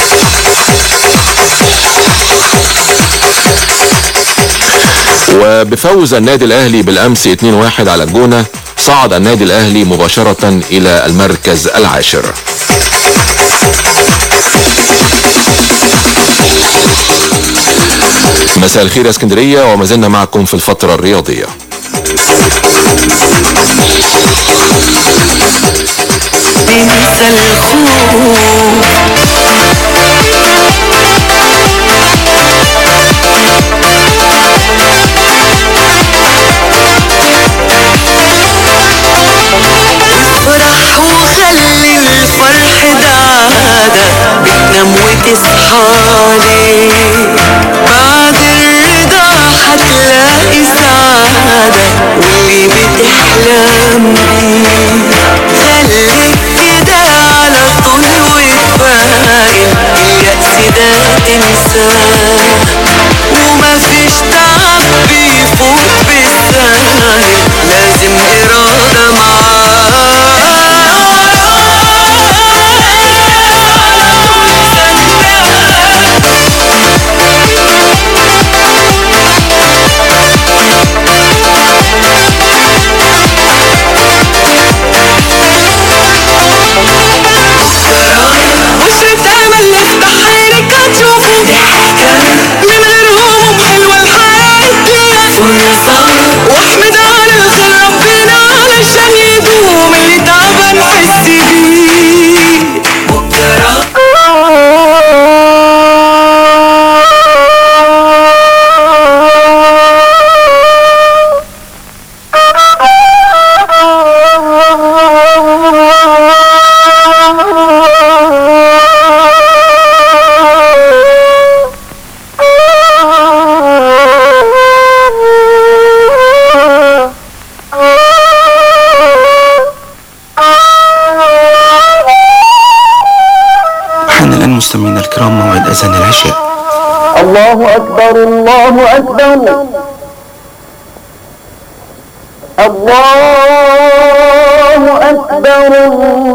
وبفوز النادي الاهلي بالامس 2-1 على الجونة صعد النادي الاهلي مباشرة الى المركز العاشر مساء الخير يا اسكندرية وما زلنا معكم في الفترة الرياضية انسى افرح وخلي الفرح ده عادة بتنام وتصحالي بعد الرضا هتلاقي سعادة واللي بتحلم بيه خليك كده على طول وتفائل اليأس ده تنساه ومفيش تعب بيفوت بالسهل لازم إرادة بشرة أمل افتح عينك هتشوفوا ضحكة من غير هموم حلوة الحياة اديها فرصة واحمد على الخير ربنا علشان يدوم اللي تعبان حس بيه بكرة حان الآن مستمعينا الكرام موعد أذان العشاء الله أكبر الله أكبر الله أكبر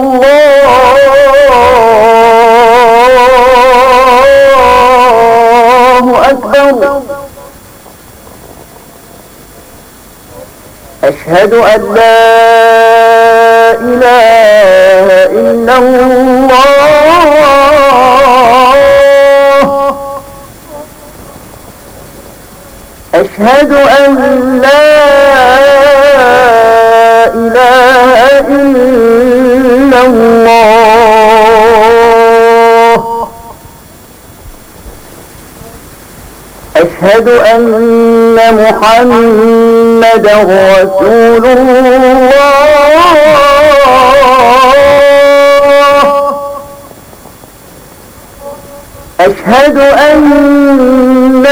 الله أكبر أشهد أن لا إله إلا الله أشهد أن لا إله إلا الله أشهد أن محمدا رسول الله أشهد أن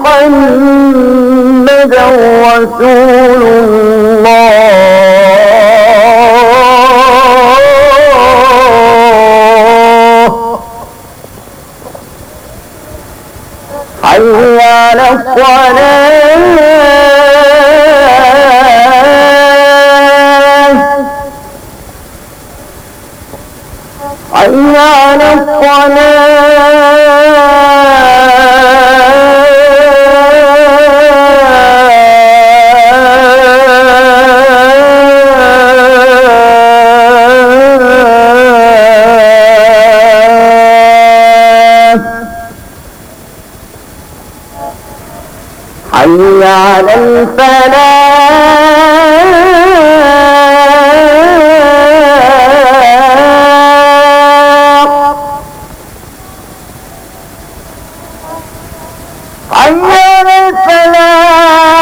محمدا رسول الله حي على الصلاة حي على الصلاة حي على الفلاح حي على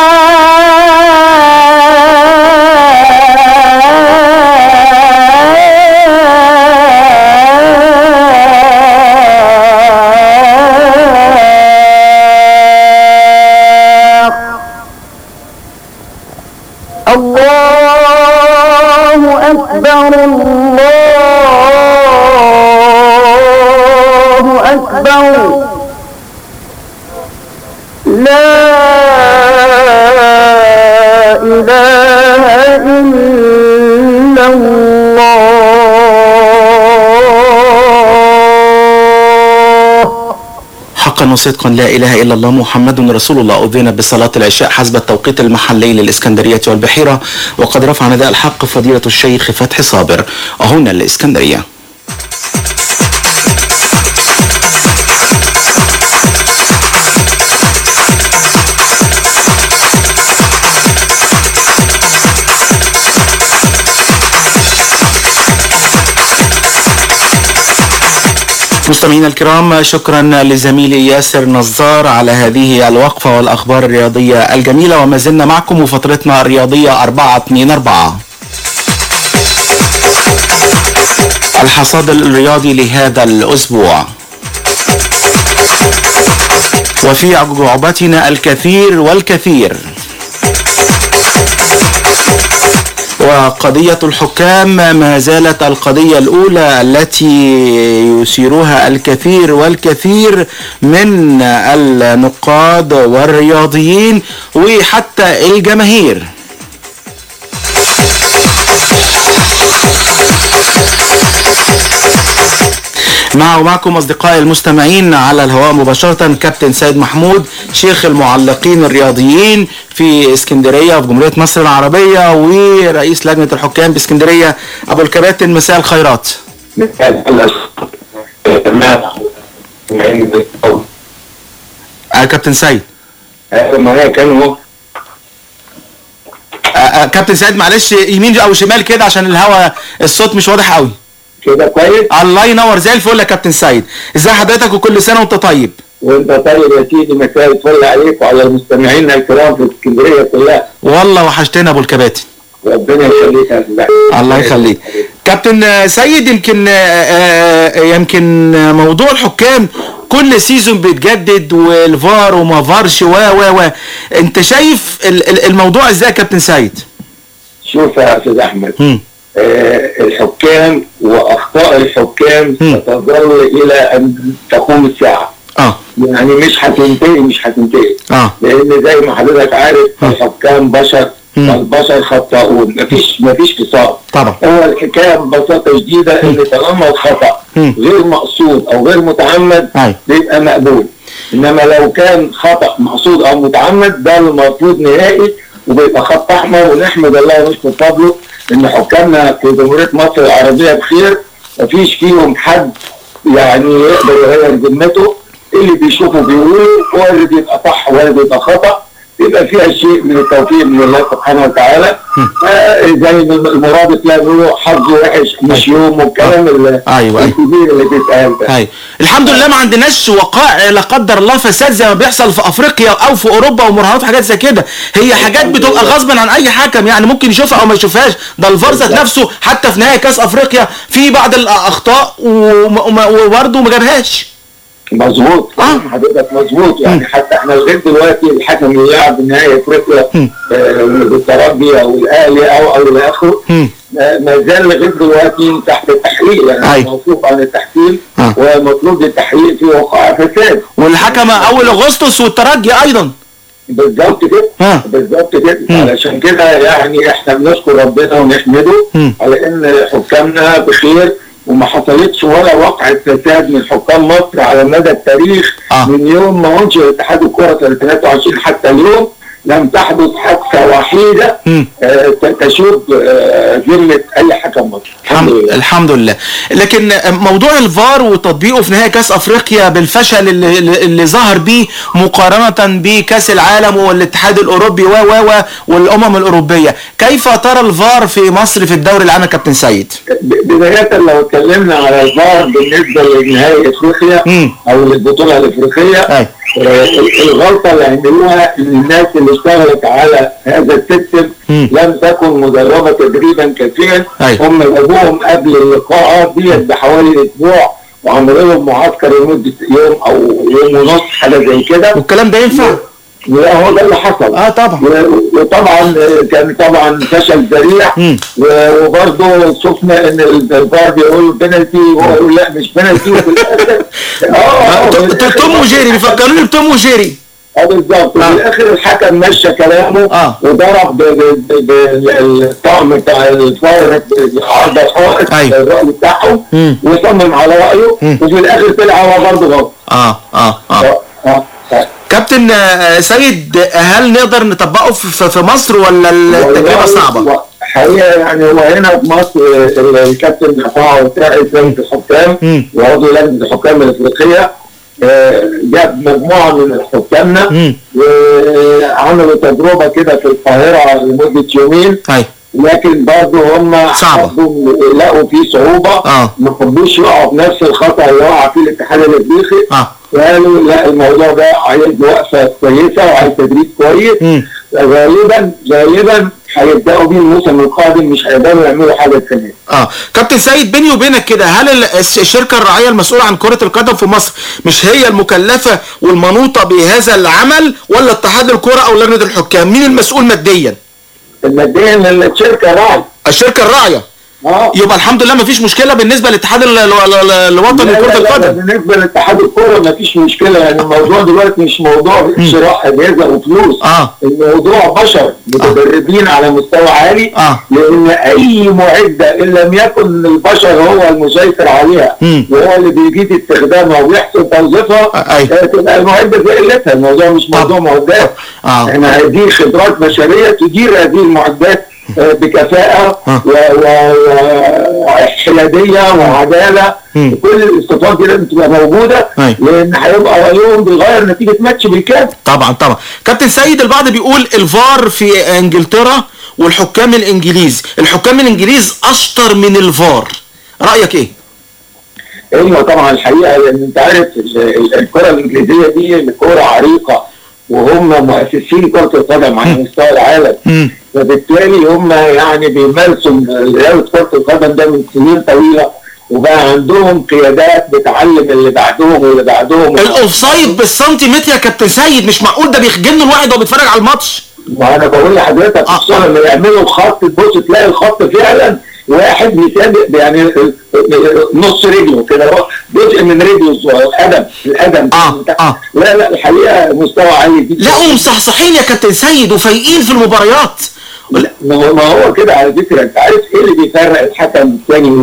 الفلاح الله أكبر الله أكبر لا إله إلا الله حقا وصدقا لا اله الا الله محمد رسول الله اذن بصلاه العشاء حسب التوقيت المحلي للاسكندريه والبحيره وقد رفع نداء الحق فضيله الشيخ فتحي صابر هنا الاسكندريه مستمعينا الكرام شكرا لزميلي ياسر نزار على هذه الوقفة والأخبار الرياضية الجميلة وما زلنا معكم وفترتنا الرياضية 424 الحصاد الرياضي لهذا الأسبوع وفي أجوبتنا الكثير والكثير وقضية الحكام ما زالت القضية الأولى التي يثيرها الكثير والكثير من النقاد والرياضيين وحتى الجماهير مع ومعكم أصدقائي المستمعين على الهواء مباشرة كابتن سيد محمود شيخ المعلقين الرياضيين في اسكندرية في جمهورية مصر العربية ورئيس لجنة الحكام باسكندرية أبو الكباتن مساء الخيرات آه كابتن سيد ما هي كانوا آه آه كابتن سيد معلش يمين او شمال كده عشان الهوا الصوت مش واضح قوي كده كويس الله ينور زي الفل يا كابتن سيد ازي حضرتك وكل سنه وانت طيب وانت طيب يا سيدي مساء الفل عليك وعلى المستمعين الكرام في اسكندريه كلها والله وحشتنا ابو الكباتن ربنا يخليك يا سيدي الله يخليك كابتن آه، سيد يمكن آه، آه، يمكن موضوع الحكام كل سيزون بيتجدد والفار وما فارش و و و انت شايف ال- ال- الموضوع ازاي يا كابتن سيد شوف يا استاذ احمد آه الحكام واخطاء الحكام ستظل الى ان تقوم الساعه اه يعني مش هتنتهي مش هتنتهي اه لان زي ما حضرتك عارف الحكام بشر والبشر خطاؤون مفيش مفيش فصال طبعا هو الحكايه ببساطه شديده ان طالما الخطا غير مقصود او غير متعمد بيبقى مقبول انما لو كان خطا مقصود او متعمد ده المرفوض نهائي وبيبقى خط احمر ونحمد الله ونشكر فضله ان حكامنا في جمهوريه مصر العربيه بخير مفيش فيهم حد يعني يقدر يغير ذمته اللي بيشوفه بيقوله هو اللي بيبقى صح هو اللي بيبقى خطا يبقى فيها شيء من التوفيق من الله سبحانه وتعالى آه، زي ما المرابط لا بيقولوا حظ وحش مش يوم والكلام ال- أيوة. الكبير اللي بيتقال ده ايوه الحمد لله ما عندناش وقائع لا قدر الله فساد زي ما بيحصل في افريقيا او في اوروبا ومراهنات وحاجات زي كده هي حاجات بتبقى غصبا عن اي حكم يعني ممكن يشوفها او ما يشوفهاش ده الفار ذات نفسه حتى في نهائي كاس افريقيا في بعض الاخطاء وم- وم- وبرضه ما جابهاش مظبوط اه حضرتك مظبوط يعني حتى احنا لغايه دلوقتي الحكم اللي لعب نهائي افريقيا آه، بالترجي او الاهلي او او الى اخره آه، ما زال لغايه دلوقتي تحت التحقيق يعني موقوف عن التحكيم ومطلوب للتحقيق في وقائع فساد والحكم اول اغسطس والترجي ايضا بالظبط كده بالظبط كده علشان كده يعني احنا بنشكر ربنا ونحمده على ان حكامنا بخير وما حصلتش ولا وقعة فساد من حكام مصر على مدى التاريخ من يوم ما انشئ اتحاد الكرة سنة 23 حتى اليوم لم تحدث حادثه وحيده آه، ت- تشوب آه، ذمه اي حكم مصري الحمد, الحمد لله لكن موضوع الفار وتطبيقه في نهائي كاس افريقيا بالفشل اللي, اللي ظهر بيه مقارنه بكاس العالم والاتحاد الاوروبي و و و والامم الاوروبيه كيف ترى الفار في مصر في الدوري العام يا كابتن سيد ب- بدايه لو اتكلمنا على الفار بالنسبه لنهائي افريقيا او للبطوله الافريقيه آه، الغلطه اللي عملوها ان الناس اللي اشتغلت على هذا السيستم لم تكن مدربه تدريبا كافيا هم جابوهم قبل اللقاءات ديت بحوالي اسبوع وعملوا لهم معسكر لمده يوم او يوم ونص حاجه زي كده والكلام ده ينفع؟ لا هو ده اللي حصل اه طبعا وطبعا كان طبعا فشل ذريع و- وبرضه شفنا ان الفار بيقول بينالتي وهو يقول لا مش بينالتي وفي الاخر اه توم وجيري بيفكروني بتوم وجيري اه بالظبط وفي الاخر الحكم مشى كلامه وضرب ب- ب- ب- بالطقم بتاع الفار عرض الحائط الراي بتاعهم وصمم على رايه وفي الاخر طلع هو برضه غلط اه اه اه كابتن آه، سيد هل نقدر نطبقه في في- في مصر ولا التجربه صعبه؟ حقيقة يعني هو هنا في مصر آه، الكابتن رفاعه وتاعي لجنة الحكام وعضو لجنة الحكام الأفريقية آه، جاب مجموعة من حكامنا وعملوا تجربة كده في القاهرة لمدة يومين لكن برضه هم حبوا لقوا فيه صعوبة آه. ما حبوش يقعوا في نفس الخطأ اللي وقع فيه الاتحاد الافريقي آه. قالوا لا الموضوع ده عايز وقفة كويسة وعايز تدريب كويس غالبا غالبا هيبداوا بيه الموسم القادم مش هيقدروا يعملوا حاجه ثانيه اه كابتن سيد بيني وبينك كده هل ال- الس- الشركه الراعيه المسؤوله عن كره القدم في مصر مش هي المكلفه والمنوطه بهذا العمل ولا اتحاد الكره او لجنه الحكام مين المسؤول ماديا ماديا الشركه راعيه الشركه الراعيه اه يبقى الحمد لله مفيش مشكله بالنسبه للاتحاد ال- ال- ال- الوطني لا، لا، لكره لا، القدم بالنسبه لاتحاد الكوره ما فيش مشكله يعني الموضوع دلوقتي مش موضوع شراء اجهزه وفلوس اه الموضوع بشر متدربين على مستوى عالي آه. لان اي معده ان لم يكن البشر هو المسيطر عليها وهو اللي بيجيد استخدامها ويحسن توظيفها آه، تبقى المعده في قلتها الموضوع مش موضوع معدات احنا عايزين خبرات بشريه تدير هذه المعدات آه، بكفاءة وحيادية وعدالة كل الصفات دي لازم تبقى موجودة لأن هيبقى رأيهم بيغير نتيجة ماتش بالكامل طبعا طبعا كابتن سيد البعض بيقول الفار في انجلترا والحكام الانجليز الحكام الانجليز اشطر من الفار رايك ايه ايوه طبعا الحقيقه لان انت عارف ال- ال- الكره الانجليزيه دي كره عريقه وهم مؤسسين كره القدم على مستوى العالم فبالتالي هم يعني بيمارسوا رياضه كره القدم ده من سنين طويله وبقى عندهم قيادات بتعلم اللي بعدهم واللي بعدهم الاوفسايد بالسنتيمتر يا كابتن سيد مش معقول ده بيخجلنا الواحد وهو بيتفرج على الماتش وانا بقول لحضرتك خصوصا لما يعملوا خط تبص تلاقي الخط فعلا واحد بيسابق يعني نص رجله كده هو جزء من رجله الصغير القدم القدم آه. آه. لا لا الحقيقه مستوى عالي جدا لا ومصحصحين يا كابتن سيد وفايقين في المباريات ما هو ما هو كده على فكره انت عارف ايه اللي بيفرق الحكم الثاني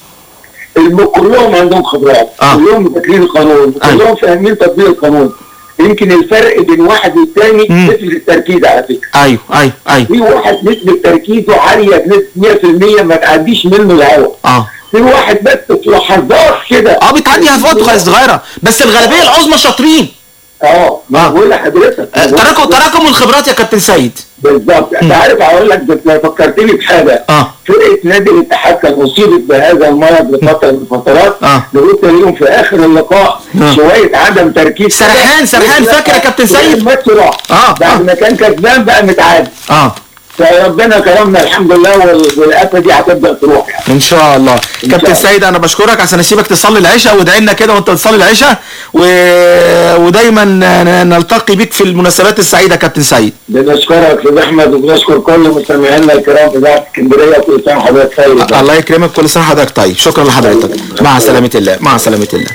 الم- كلهم عندهم خبرات آه. كلهم مذاكرين القانون كلهم فاهمين تطبيق القانون يمكن الفرق بين واحد والتاني نسبة التركيز على فكرة ايوه ايوه ايوه في واحد نسبة تركيزه عالية بنسبة 100% ما تعديش منه الهواء اه في واحد بس في لحظات كده اه بتعدي هفوات صغيره بس الغالبيه العظمى شاطرين اه ما بقول لحضرتك تراكم تراكم الخبرات يا كابتن سيد بالظبط انت عارف هقول لك بس لو فكرتني بحاجه اه فرقه نادي الاتحاد كان اصيبت بهذا المرض لفتره من الفترات اه لقيت اليوم في اخر اللقاء آه. شويه عدم تركيز سرحان سرحان فاكر يا كابتن سيد الماتش راح اه بعد ما كان كسبان بقى متعادل اه فربنا كرمنا الحمد لله وال- والآفة دي هتبدا تروح يعني ان شاء الله كابتن سيد انا بشكرك عشان اسيبك تصلي العشاء وادعي لنا كده وانت بتصلي العشاء و... ودايما ن- نلتقي بيك في المناسبات السعيده يا كابتن سيد بنشكرك يا استاذ احمد وبنشكر كل مستمعينا الكرام في ذات اسكندريه وكل سنه وحضرتك خير الله يكرمك كل سنه حضرتك طيب شكرا لحضرتك مع سلامه الله مع سلامه الله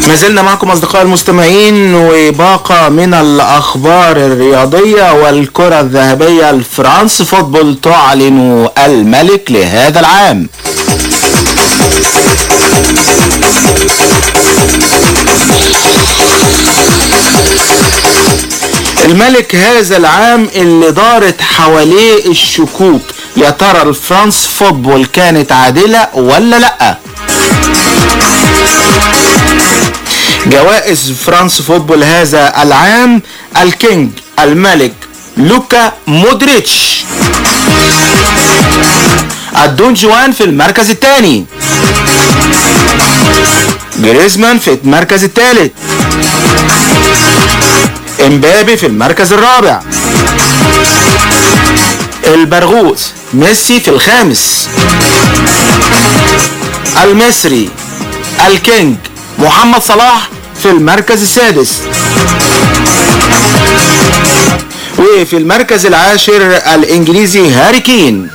ما زلنا معكم أصدقاء المستمعين وباقة من الأخبار الرياضية والكرة الذهبية الفرنس فوتبول تعلن الملك لهذا العام الملك هذا العام اللي دارت حواليه الشكوك يا ترى الفرنس فوتبول كانت عادلة ولا لأ جوائز فرانس فوتبول هذا العام الكينج الملك لوكا مودريتش الدون جوان في المركز الثاني جريزمان في المركز الثالث امبابي في المركز الرابع البرغوث ميسي في الخامس المصري الكينج محمد صلاح في المركز السادس وفي المركز العاشر الانجليزي هاري كين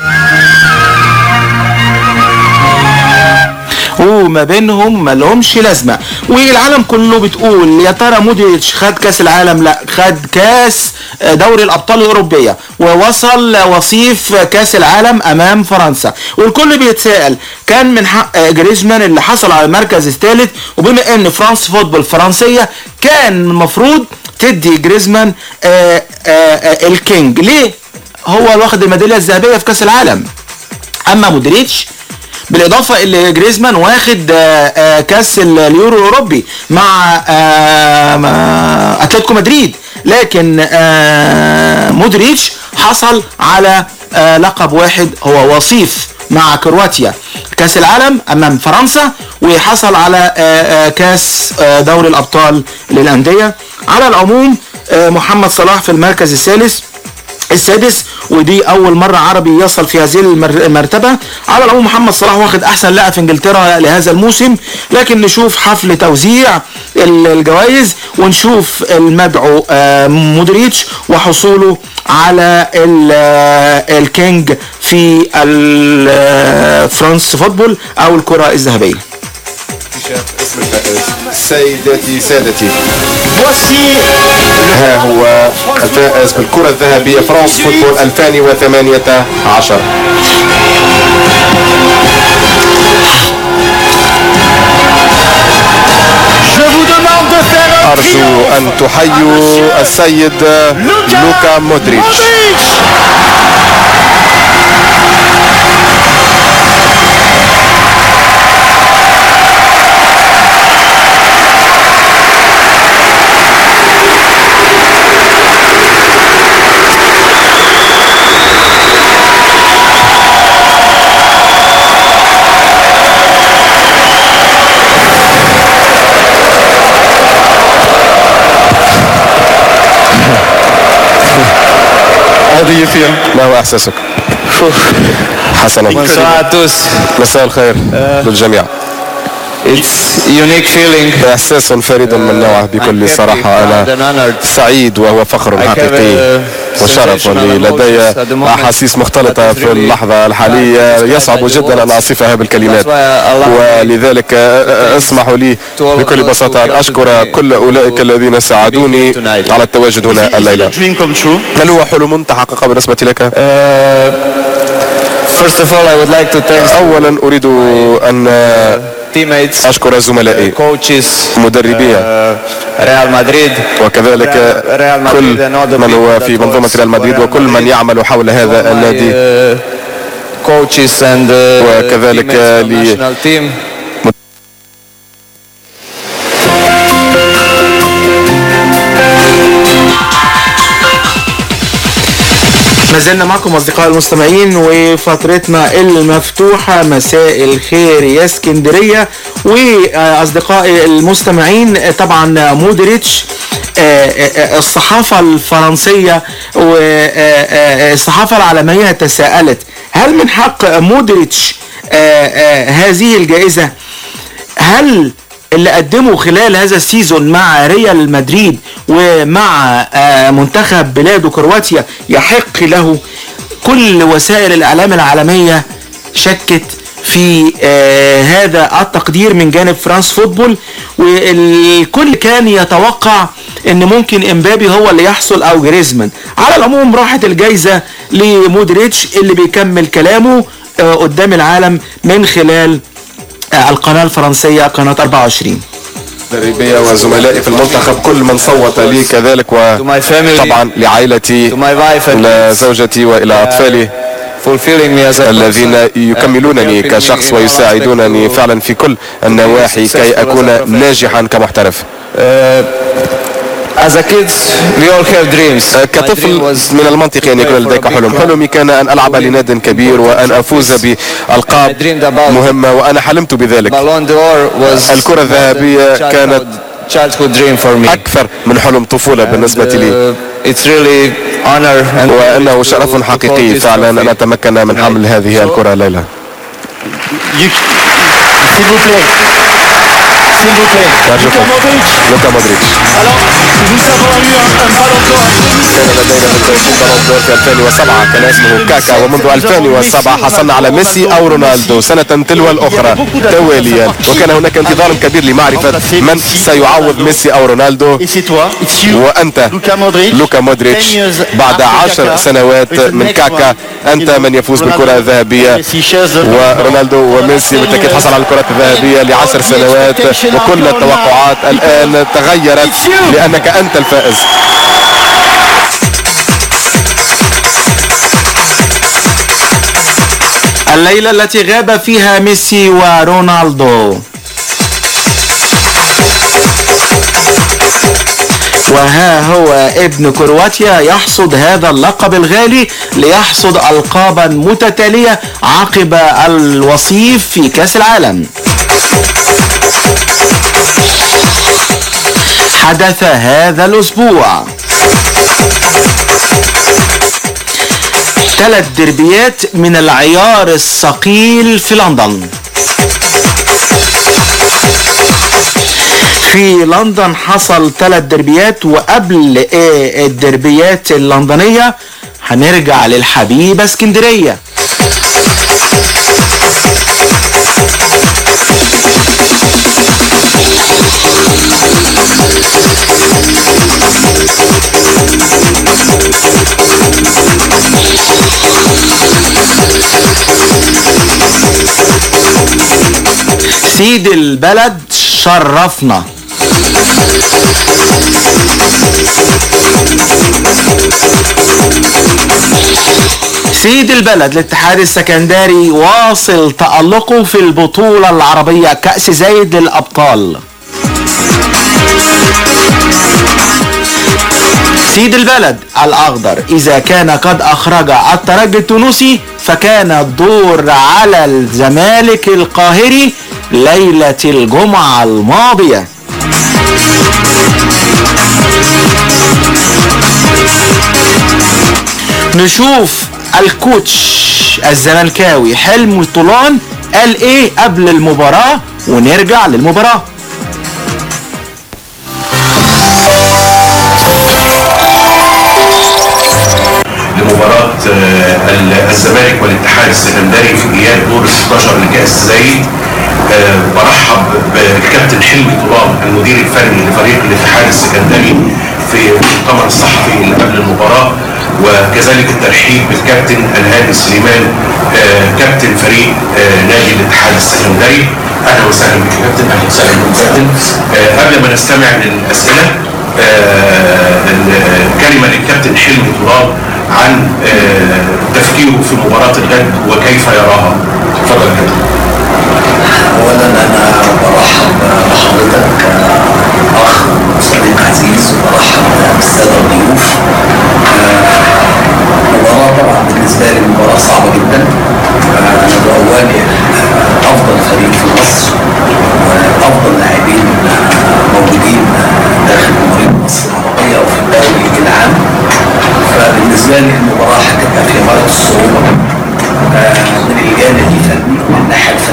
وما بينهم ملهمش لازمه والعالم كله بتقول يا ترى مودريتش خد كاس العالم لا خد كاس دوري الابطال الاوروبيه ووصل وصيف كاس العالم امام فرنسا والكل بيتساءل كان من حق جريزمان اللي حصل على المركز الثالث وبما ان فرانس فوتبول فرنسيه كان المفروض تدي جريزمان آآ آآ الكينج ليه هو واخد الميداليه الذهبيه في كاس العالم اما مودريتش بالاضافه اللي جريزمان واخد آآ آآ كاس اليورو الاوروبي مع آآ مع اتلتيكو مدريد لكن مودريتش حصل على لقب واحد هو وصيف مع كرواتيا كاس العالم امام فرنسا وحصل على كاس دوري الابطال للانديه على العموم محمد صلاح في المركز الثالث السادس ودي اول مره عربي يصل في هذه المرتبه على العموم محمد صلاح واخد احسن لاعب في انجلترا لهذا الموسم لكن نشوف حفل توزيع الجوائز ونشوف المدعو مودريتش وحصوله على الكينج في فرانس فوتبول او الكره الذهبيه اسم الفائز سيداتي سادتي ها هو الفائز بالكرة الذهبية فرانس فوتبول 2018 أرجو أن تحيوا السيد لوكا مودريتش How do you feel? ما هو احساسك؟ حسنا Bonsoir à tous. مساء الخير للجميع It's unique feeling. احساس فريد من نوعه بكل صراحه انا سعيد وهو فخر حقيقي وشرف لي لدي احاسيس مختلطه في اللحظه الحاليه يصعب جدا ان اصفها بالكلمات ولذلك اسمحوا لي بكل بساطه ان اشكر كل اولئك الذين ساعدوني على التواجد هنا الليله هل هو حلم تحقق بالنسبه لك؟ First of all, I would like to thank اولا اريد ان teammates, اشكر زملائي coaches, مدربي ريال مدريد وكذلك كل من هو في منظومة ريال مدريد وكل من يعمل حول هذا النادي coaches and وكذلك teammates from ل national team. ما زلنا معكم اصدقاء المستمعين وفترتنا المفتوحه مساء الخير يا اسكندريه واصدقائي المستمعين طبعا مودريتش آه، آه، الصحافة الفرنسية والصحافة العالمية تساءلت هل من حق مودريتش آه، آه، هذه الجائزة هل اللي قدمه خلال هذا السيزون مع ريال مدريد ومع آه، منتخب بلاده كرواتيا يحق له كل وسائل الاعلام العالميه شكت في آه هذا التقدير من جانب فرانس فوتبول والكل كان يتوقع ان ممكن امبابي هو اللي يحصل او جريزمان على العموم راحت الجايزه لمودريتش اللي بيكمل كلامه آه قدام العالم من خلال آه القناه الفرنسيه قناه 24 تدريبية وزملائي في المنتخب كل من صوت لي كذلك وطبعا لعائلتي لزوجتي والى اطفالي الذين يكملونني كشخص ويساعدونني فعلا في كل النواحي كي اكون ناجحا كمحترف As a kid, we all have dreams. كطفل من المنطقي أن يكون لديك حلم حلمي كان أن ألعب لناد كبير وأن أفوز بألقاب مهمة وأنا حلمت بذلك الكرة الذهبية كانت أكثر من حلم طفولة بالنسبة لي It's really honor and وأنه شرف حقيقي فعلا أن أتمكن من حمل هذه الكرة ليلة S'il vous plaît. S'il vous plaît. أرجوكم لوكا مودريتش Nous avons eu un, un ballon d'or. كان لدينا بالتأكيد بالون دور في 2007 كان اسمه كاكا ومنذ 2007 حصلنا على ميسي أو رونالدو سنة تلو الأخرى تواليا وكان هناك انتظار كبير لمعرفة من سيعوض ميسي أو رونالدو وأنت لوكا مودريتش بعد عشر سنوات من كاكا أنت من يفوز بالكرة الذهبية ورونالدو وميسي بالتأكيد حصل على الكرة الذهبية لعشر سنوات وكل التوقعات الآن تغيرت لأنك أنت الفائز الليلة التي غاب فيها ميسي ورونالدو وها هو ابن كرواتيا يحصد هذا اللقب الغالي ليحصد ألقابا متتالية عقب الوصيف في كأس العالم حدث هذا الأسبوع ثلاث دربيات من العيار الثقيل في لندن في لندن حصل ثلاث دربيات وقبل إيه الدربيات اللندنية هنرجع للحبيبة اسكندرية سيد البلد شرفنا سيد البلد الاتحاد السكندري واصل تألقه في البطولة العربية كأس زايد للأبطال سيد البلد الأخضر إذا كان قد أخرج الترجي التونسي فكان الدور على الزمالك القاهري ليلة الجمعة الماضية نشوف الكوتش الزملكاوي حلمي طولان قال ايه قبل المباراة ونرجع للمباراة لمباراة آه، ال- الزمالك والاتحاد السكندري في اياب دور 16 لكأس زايد آه، برحب بالكابتن حلمي طولان المدير الفني لفريق الاتحاد السكندري في المؤتمر الصحفي اللي قبل المباراة وكذلك الترحيب بالكابتن الهادي سليمان آه، كابتن فريق آه، نادي الاتحاد السكندري اهلا وسهلا بك يا كابتن اهلا وسهلا بك يا كابتن آه، قبل ما نستمع للاسئله آه، الكلمه للكابتن حلمي طولان عن آه، تفكيره في مباراه الغد وكيف يراها تفضل يا كابتن اولا انا برحب بحضرتك اخ وصديق عزيز وبرحب بالساده الضيوف آه، مباراه طبعا بالنسبه لي مباراه صعبه جدا آه، انا بواجه آه، افضل فريق في مصر وافضل لاعبين آه، موجودين آه، داخل جمهوريه مصر العربيه وفي الدوري العام فبالنسبه لي المباراه هتبقى في غايه الصعوبه آه، من الجانب الفني من الناحيه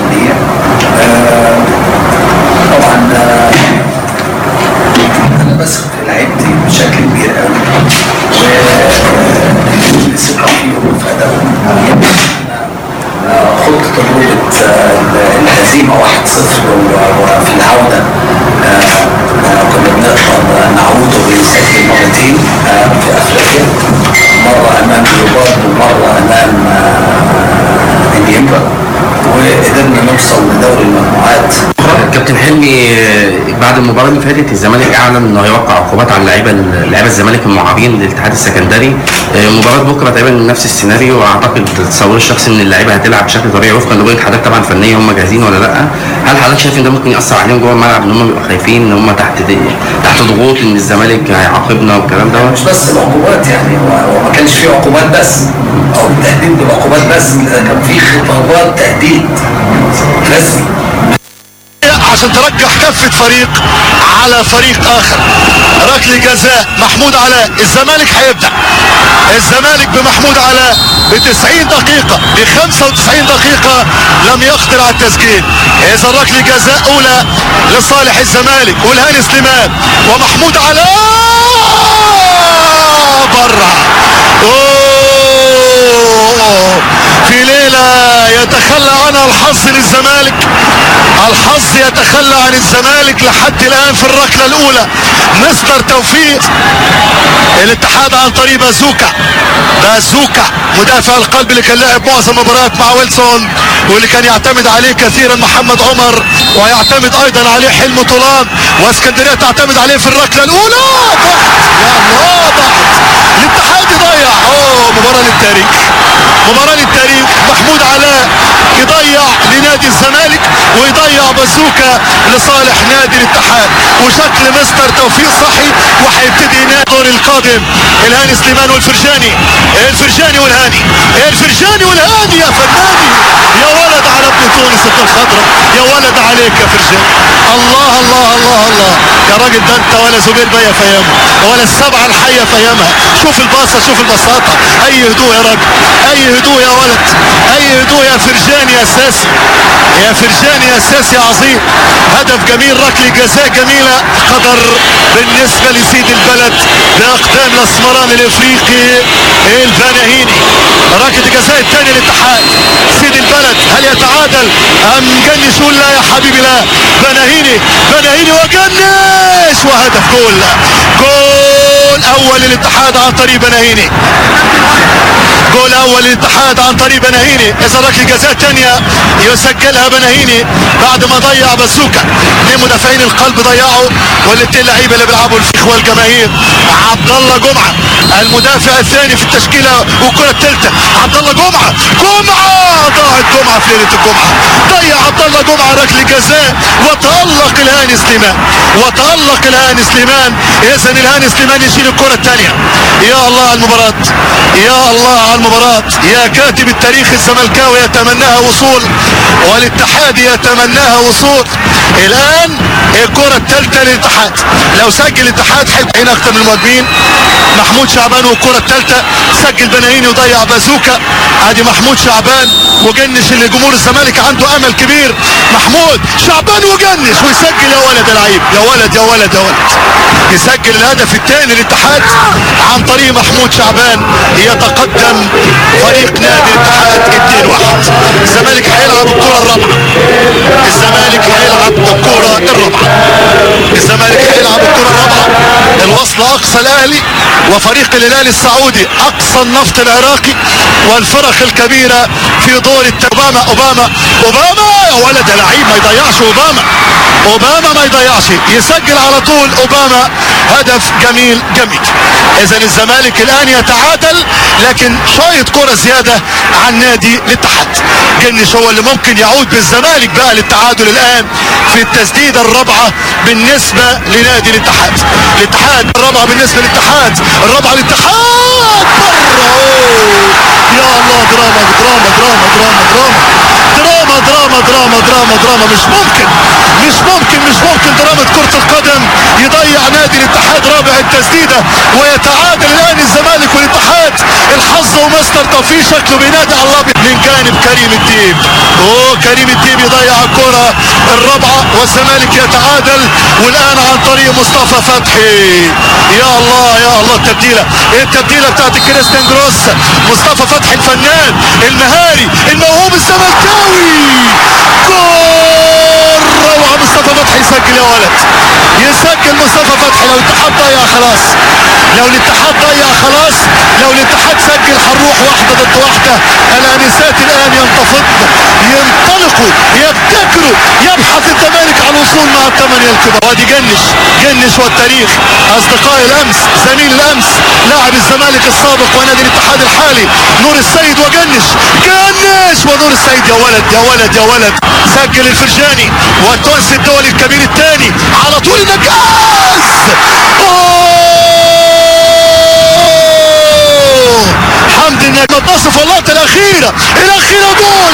بعد المباراه اللي فاتت الزمالك اعلن انه هيوقع عقوبات على اللعيبه لعيبه الزمالك المعارين للاتحاد السكندري آه، مباراه بكره تقريبا نفس السيناريو واعتقد تصوري الشخصي ان اللعيبه هتلعب بشكل طبيعي وفقا لرؤيه حضرتك طبعا فنيه هم جاهزين ولا لا هل حضرتك شايف ان ده ممكن ياثر عليهم جوه الملعب ان هم بيبقوا خايفين ان هم تحت تحت ضغوط ان الزمالك هيعاقبنا والكلام ده مش بس العقوبات يعني هو هو ما كانش فيه عقوبات بس او التهديد بالعقوبات بس لا، كان فيه خطابات تهديد رسمي عشان ترجح كفة فريق على فريق آخر ركل جزاء محمود علاء الزمالك هيبدأ الزمالك بمحمود علاء ب 90 دقيقة ب 95 دقيقة لم يخطر على التسجيل إذا ركل جزاء أولى لصالح الزمالك والهاني سليمان ومحمود علاء برا أوه في ليلة يتخلى عنها الحظ للزمالك الحظ يتخلى عن الزمالك لحد الآن في الركلة الأولى مستر توفيق الاتحاد عن طريق بازوكا بازوكا مدافع القلب اللي كان لاعب معظم المباريات مع ويلسون واللي كان يعتمد عليه كثيرا محمد عمر ويعتمد ايضا عليه حلم طولان واسكندريه تعتمد عليه في الركله الاولى ضاعت يا الله ضاعت الاتحاد يضيع اوه مباراه للتاريخ مباراه للتاريخ محمود علاء يضيع لنادي الزمالك ويضيع بازوكا لصالح نادي الاتحاد وشكل مستر توفيق صحي وهيبتدي ينادي الدور القادم الهاني سليمان والفرجاني الفرجاني والهاني الفرجاني والهاني يا فناني يا ولد على ابن تونس ابن الخضرة يا ولد عليك يا فرجاني الله الله الله الله يا راجل ده انت ولا زبير بيا في ايامه ولا السبعه الحيه في ايامها شوف الباصه شوف البساطه اي هدوء يا راجل اي هدوء يا ولد اي هدوء يا فرجاني يا ساسي يا فرجاني يا ساسي عظيم هدف جميل ركله جزاء جميله قدر بالنسبه لسيد البلد باقدام الاسمراني الافريقي البناهيني ركله الجزاء الثاني للاتحاد سيد البلد هل يتعادل ام جنش يقول لا يا حبيبي لا بناهيني بناهيني وجنش وهدف جول جول اول للاتحاد عن طريق بناهيني جول اول للاتحاد عن طريق بناهيني اذا ركله جزاء ثانيه يسجلها بناهيني بعد ما ضيع بازوكا اثنين مدافعين القلب ضيعوا والاثنين لعيبه اللي بيلعبوا الفيخ والجماهير عبد الله جمعه المدافع الثاني في التشكيله والكره الثالثه عبد الله جمعه جمعه ضاعت جمعه في ليله الجمعه ضيع عبد الله جمعه ركله جزاء وتالق الهاني سليمان وتالق الهاني سليمان اذا الهاني سليمان يشيل الكره الثانيه يا الله على المباراه يا الله على المباراه يا كاتب التاريخ الزملكاوي يتمناها وصول والاتحاد يتمناها وصول الان الكره الثالثه للاتحاد لو سجل الاتحاد هيبقى اكتر من المهاجمين محمود شعبان والكره الثالثه سجل بناهيني وضيع بازوكا ادي محمود شعبان وجنش اللي جمهور الزمالك عنده امل كبير محمود شعبان وجنش ويسجل يا ولد يا لعيب يا ولد يا ولد يا ولد يسجل الهدف الثاني للاتحاد عن طريق محمود شعبان يتقدم فريق نادي الاتحاد 2-1 الزمالك هيلعب الكره الرابعه الزمالك هيلعب الكره الرابعه الزمالك هيلعب الكره الرابعه الوصل اقصى الاهلي وفريق الهلال السعودي اقصى النفط العراقي والفرق الكبيره في دور الت... اوباما اوباما اوباما يا ولد يا لعيب ما يضيعش اوباما اوباما ما يضيعش يسجل على طول اوباما هدف جميل جميل اذا الزمالك الان يتعادل لكن شويه كره زياده عن نادي الاتحاد جنش هو اللي ممكن يعود بالزمالك بقى للتعادل الان في التسديده الرابعه بالنسبه لنادي الاتحاد الاتحاد الرابعه بالنسبه للاتحاد الرابعه للاتحاد بره يا الله دراما دراما دراما دراما دراما دراما دراما دراما دراما مش ممكن مش ممكن مش ممكن دراما كرة القدم يضيع نادي الاتحاد رابع التسديدة ويتعادل الان الزمالك والاتحاد الحظ ومستر توفيق شكله بينادي على الله من جانب كريم الديب اوه كريم الديب يضيع الكرة الرابعة والزمالك يتعادل والان عن طريق مصطفى فتحي يا الله يا الله التبديلة التبديلة بتاعت كريستيان جروس مصطفى فتحي الفنان المهاري الموهوب الزملكاوي جول روعة مصطفى فتحي يسجل يا ولد يسجل مصطفى فتحي لو الاتحاد ضيع خلاص لو الاتحاد ضيع خلاص لو الاتحاد سجل هنروح واحدة ضد واحدة الانسات الان ينتفضن ينطلقوا يبتكروا يبحث الزمالك عن الوصول مع الثمانية الكبار وادي جنش جنش والتاريخ اصدقاء الامس زميل الامس لاعب الزمالك السابق ونادي الاتحاد الحالي نور السيد وجنش جنش ونور السيد يا ولد يا ولد يا ولد سجل الفرجاني والتونسي الدولي الكبير الثاني على طول النجاز أوه! حمدي النجم تصف اللقطة الأخيرة الأخيرة جول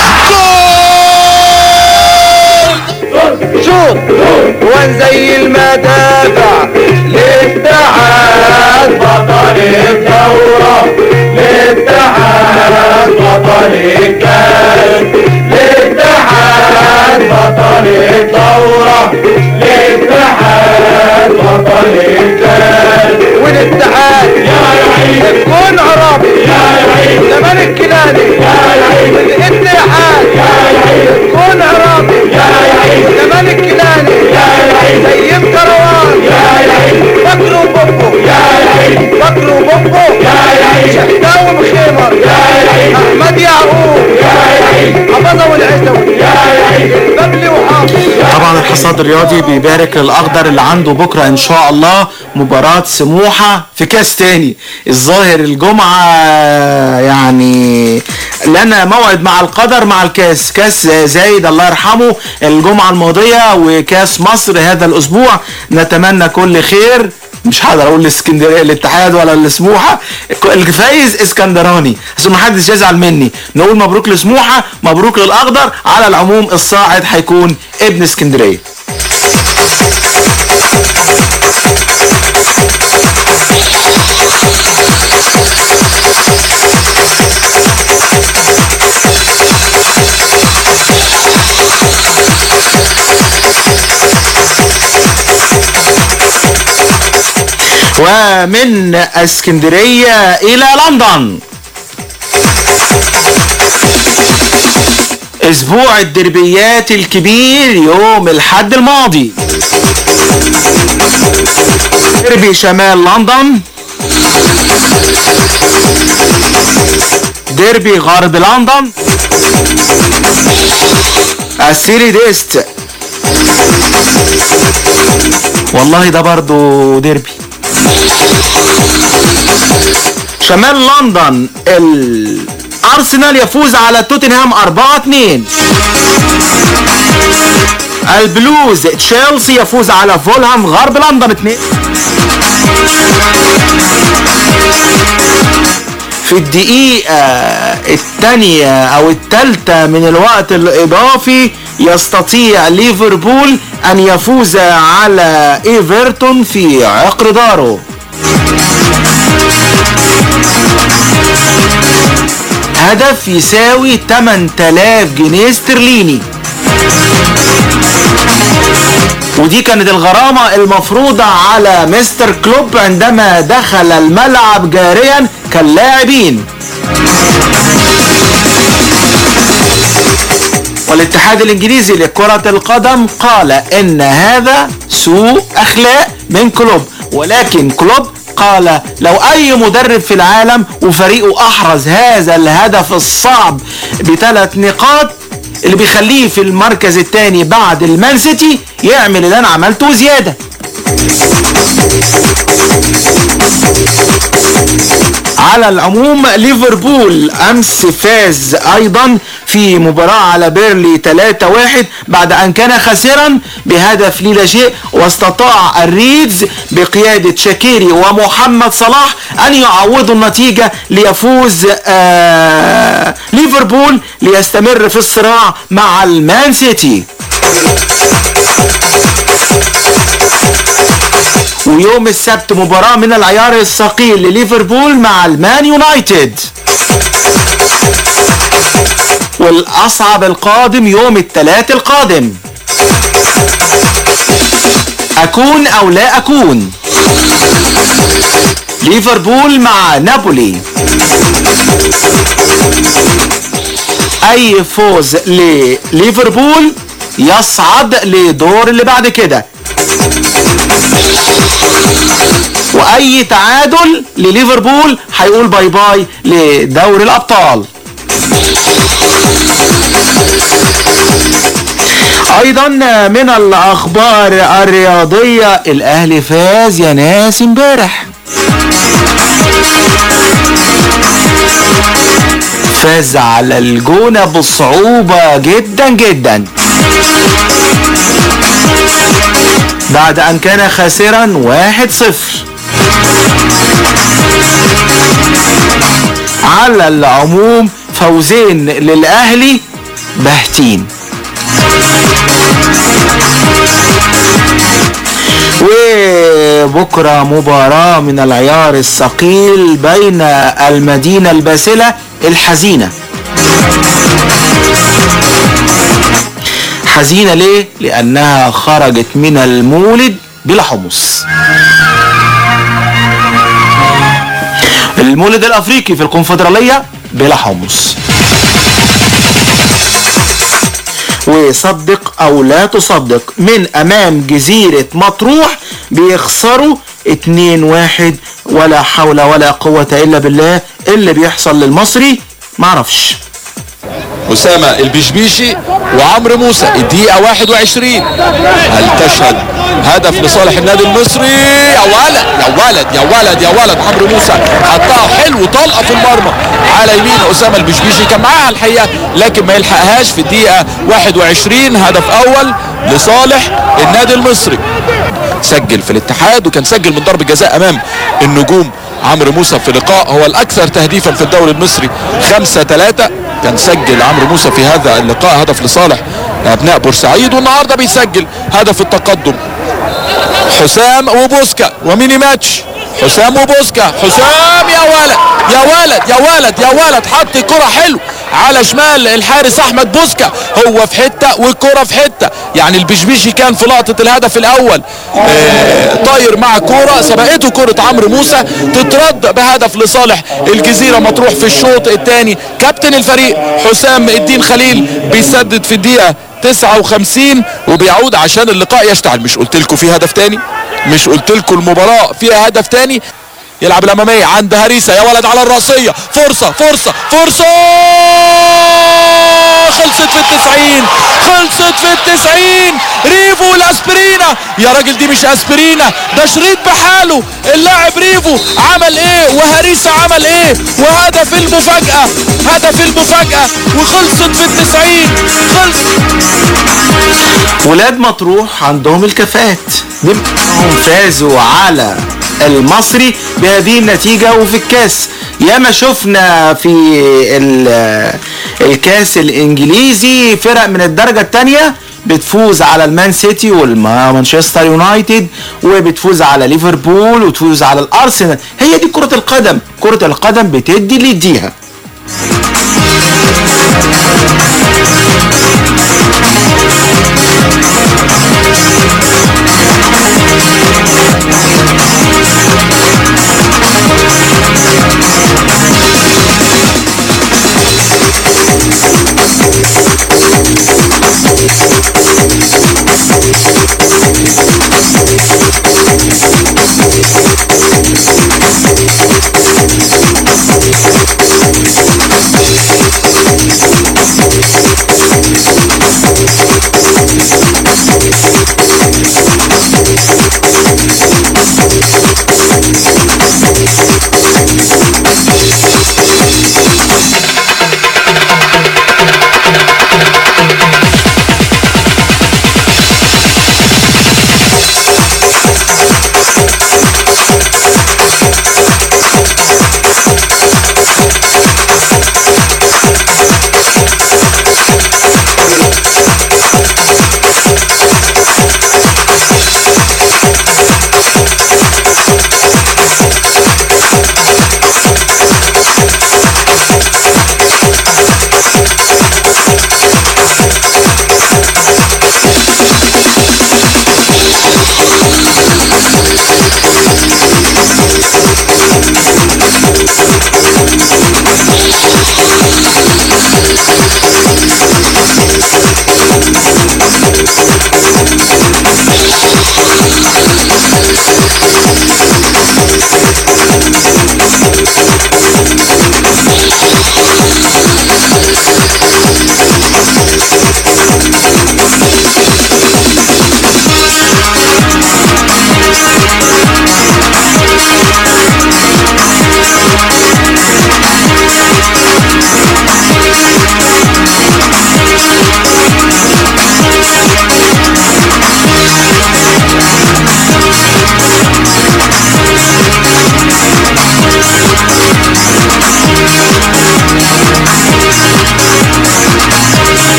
شوط وان زي المدافع للاتحاد بطل الثورة للاتحاد بطل الكاس للاتحاد بطل الثورة للاتحاد بطل الكاس والاتحاد يا يعيد كل عربي يا يعيد زمان الكلاني يا يعيد الاتحاد يا يعيد كل عربي يا يعيد زمان الكلاني يا يعيد زي كروان يا يعيد فكروا بوبو يا يعيد فكروا بوبو يا يعيد شحتاوي مخيمر يا يعيد احمد يعقوب يا يعيد حفظه والعزوي يا يعيد ببلي وحافظ طبعا الحصاد الرياضي بيبارك للاخضر اللي عنده بكره ان شاء الله مباراه سموحه في كاس تاني الظاهر الجمعه يعني لنا موعد مع القدر مع الكاس كاس زايد الله يرحمه الجمعه الماضيه وكاس مصر هذا الاسبوع نتمنى كل خير مش هقدر اقول الاسكندريه الاتحاد ولا السموحه الفايز اسكندراني عشان ما حدش يزعل مني نقول مبروك لسموحه مبروك للاخضر على العموم الصاعد هيكون ابن اسكندريه ومن اسكندريه الى لندن اسبوع الدربيات الكبير يوم الحد الماضي ديربي شمال لندن ديربي غرب لندن السيري ديست والله ده برضو ديربي شمال لندن الارسنال يفوز على توتنهام 4 2 البلوز تشيلسي يفوز على فولهام غرب لندن 2 في الدقيقة الثانية أو الثالثة من الوقت الإضافي يستطيع ليفربول أن يفوز على إيفرتون في عقر داره هدف يساوي 8000 جنيه استرليني ودي كانت الغرامة المفروضة على مستر كلوب عندما دخل الملعب جاريا كاللاعبين والاتحاد الانجليزي لكرة القدم قال ان هذا سوء اخلاق من كلوب ولكن كلوب قال لو اي مدرب في العالم وفريقه احرز هذا الهدف الصعب بثلاث نقاط اللي بيخليه في المركز الثاني بعد المان سيتي يعمل اللي انا عملته زياده على العموم ليفربول امس فاز ايضا في مباراة على بيرلي 3-1 بعد ان كان خاسرا بهدف لا شيء واستطاع الريدز بقيادة شاكيري ومحمد صلاح ان يعوضوا النتيجة ليفوز آه ليفربول ليستمر في الصراع مع المان سيتي ويوم السبت مباراة من العيار الثقيل لليفربول مع المان يونايتد والأصعب القادم يوم الثلاث القادم أكون أو لا أكون ليفربول مع نابولي أي فوز لليفربول يصعد لدور اللي بعد كده واي تعادل لليفربول هيقول باي باي لدوري الابطال ايضا من الاخبار الرياضيه الاهلي فاز يا ناس امبارح فاز على الجونه بصعوبه جدا جدا بعد ان كان خاسرا واحد صفر على العموم فوزين للاهلي باهتين وبكرة مباراة من العيار الثقيل بين المدينة الباسلة الحزينة حزينة ليه؟ لأنها خرجت من المولد بلا حمص المولد الأفريقي في الكونفدرالية بلا حمص وصدق او لا تصدق من امام جزيرة مطروح بيخسروا 2 واحد ولا حول ولا قوة الا بالله اللي بيحصل للمصري معرفش أسامة البشبيشي وعمرو موسى الدقيقة 21 هل تشهد هدف لصالح النادي المصري يا ولد يا ولد يا ولد يا ولد عمرو موسى حطها حلو طلقة في المرمى على يمين أسامة البشبيشي كان معاها الحقيقة لكن ما يلحقهاش في الدقيقة 21 هدف أول لصالح النادي المصري سجل في الاتحاد وكان سجل من ضربة جزاء أمام النجوم عمرو موسى في لقاء هو الأكثر تهديفا في الدوري المصري 5 3 كان سجل عمرو موسى في هذا اللقاء هدف لصالح ابناء بورسعيد والنهارده بيسجل هدف التقدم حسام وبوسكا وميني ماتش حسام وبوسكا حسام يا ولد يا ولد يا ولد يا ولد حط الكرة حلو على شمال الحارس احمد بوسكا هو في حته والكرة في حته يعني البشبيشي كان في لقطه الهدف الاول آه طاير مع كوره سبقته كره عمرو موسى تترد بهدف لصالح الجزيره مطروح في الشوط الثاني كابتن الفريق حسام الدين خليل بيسدد في الدقيقه 59 وبيعود عشان اللقاء يشتعل مش قلت لكم في هدف تاني مش قلت لكم المباراه فيها هدف تاني يلعب الاماميه عند هريسه يا ولد على الراسيه فرصه فرصه فرصه خلصت في التسعين خلصت في التسعين ريفو الاسبرينا يا راجل دي مش اسبرينا ده شريط بحاله اللاعب ريفو عمل ايه وهريسه عمل ايه وهدف المفاجاه هدف المفاجاه وخلصت في التسعين خلص ولاد مطروح عندهم الكفاءات هم فازوا على المصري بهذه النتيجة وفي الكاس ياما شفنا في ال- الكاس الانجليزي فرق من الدرجة الثانية بتفوز على المان سيتي والمانشستر يونايتد وبتفوز على ليفربول وتفوز على الارسنال هي دي كرة القدم كرة القدم بتدي اللي يديها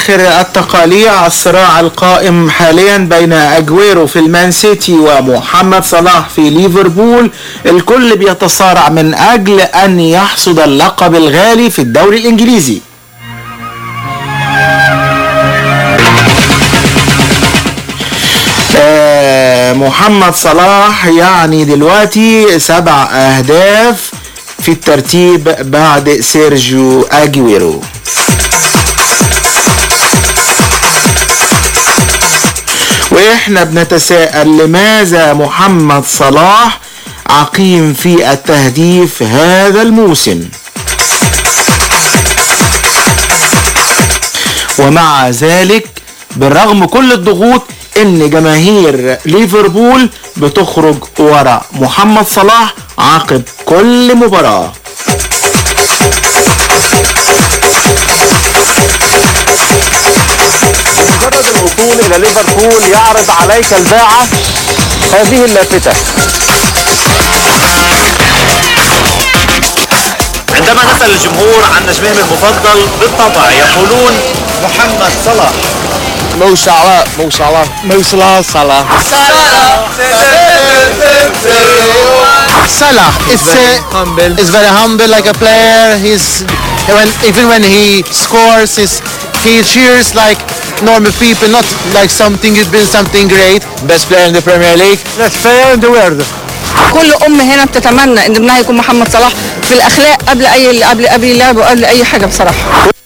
اخر التقاليع الصراع القائم حاليا بين اجويرو في المان سيتي ومحمد صلاح في ليفربول الكل بيتصارع من اجل ان يحصد اللقب الغالي في الدوري الانجليزي آه، محمد صلاح يعني دلوقتي سبع اهداف في الترتيب بعد سيرجيو اجويرو واحنا بنتساءل لماذا محمد صلاح عقيم في التهديف هذا الموسم ومع ذلك بالرغم كل الضغوط ان جماهير ليفربول بتخرج ورا محمد صلاح عقب كل مباراه مجرد الوصول الى ليفربول يعرض عليك الباعة هذه اللافتة عندما نسأل الجمهور عن نجمهم المفضل بالطبع يقولون محمد صلاح مو صلاح مو صلاح مو صلاح صلاح Salah is uh, humble. Is very humble like a player. He's when even when he scores, he's, he cheers like normal people, not like something he's been something great. Best player in the Premier League. Best player in the world. كل ام هنا بتتمنى ان ابنها يكون محمد صلاح في الاخلاق قبل اي قبل قبل اللعب وقبل اي حاجه بصراحه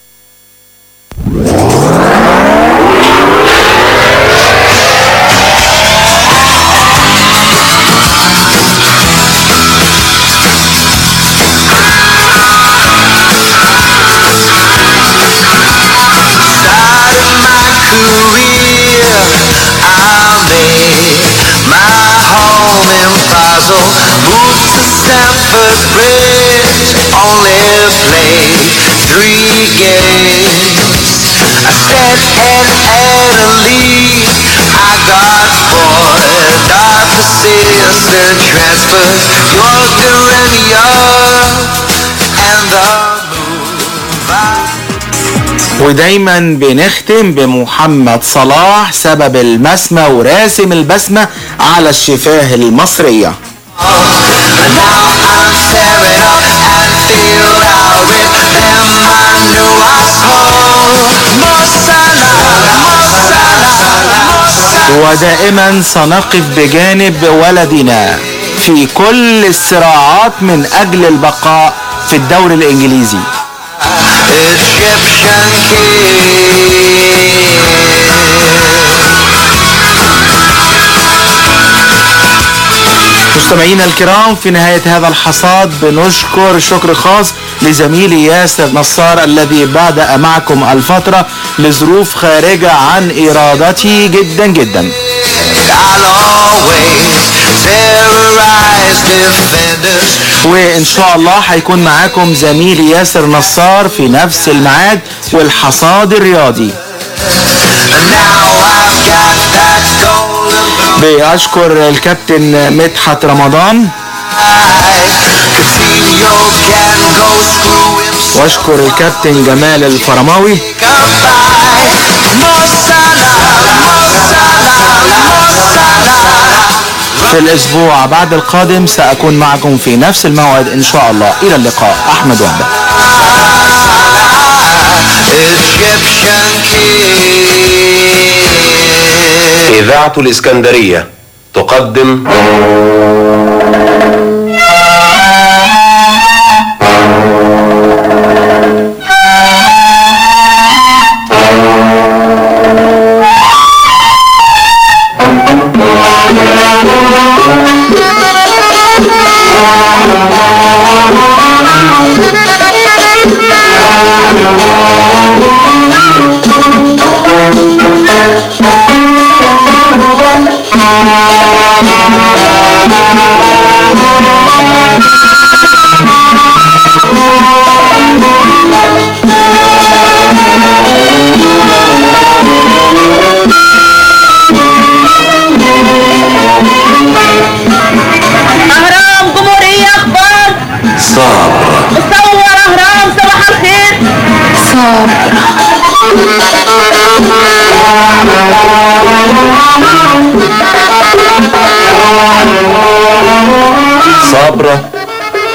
My home in Basel, moved to Stamford Bridge, only played three games. I stayed in Italy, I got spoiled, Arthur sister transferred, York and Europe, and the ودايما بنختم بمحمد صلاح سبب المسمى وراسم البسمة على الشفاه المصرية ودائما سنقف بجانب ولدنا في كل الصراعات من أجل البقاء في الدوري الإنجليزي مستمعينا الكرام في نهاية هذا الحصاد بنشكر شكر خاص لزميلي ياسر نصار الذي بدأ معكم الفترة لظروف خارجة عن إرادتي جدا جدا وإن شاء الله هيكون معاكم زميلي ياسر نصار في نفس الميعاد والحصاد الرياضي بأشكر الكابتن مدحت رمضان واشكر الكابتن جمال الفرماوي في الاسبوع بعد القادم ساكون معكم في نفس الموعد ان شاء الله الى اللقاء احمد وهبه إذاعة الإسكندرية تقدم اهرام جمهورية اخبار صعب مصور اهرام صباح الخير صبر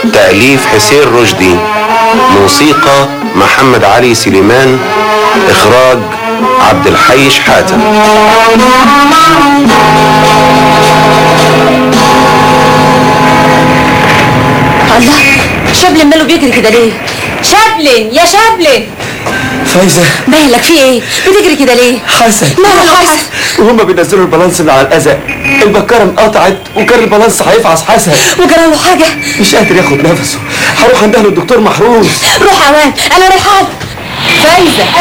تأليف حسين رشدي موسيقى محمد علي سليمان إخراج عبد الحي شحاتة الله شبلن ماله بيجري كده ليه شبلن يا شبلن فايزة مالك في ايه بتجري كده ليه حسن ماله حسن وهم بينزلوا البالانس من على الأزق البكارة انقطعت وكان البالانس هيفعص حسن وجرى له حاجه مش قادر ياخد نفسه هروح عندها للدكتور محروس روح اوان انا رايحه فايزه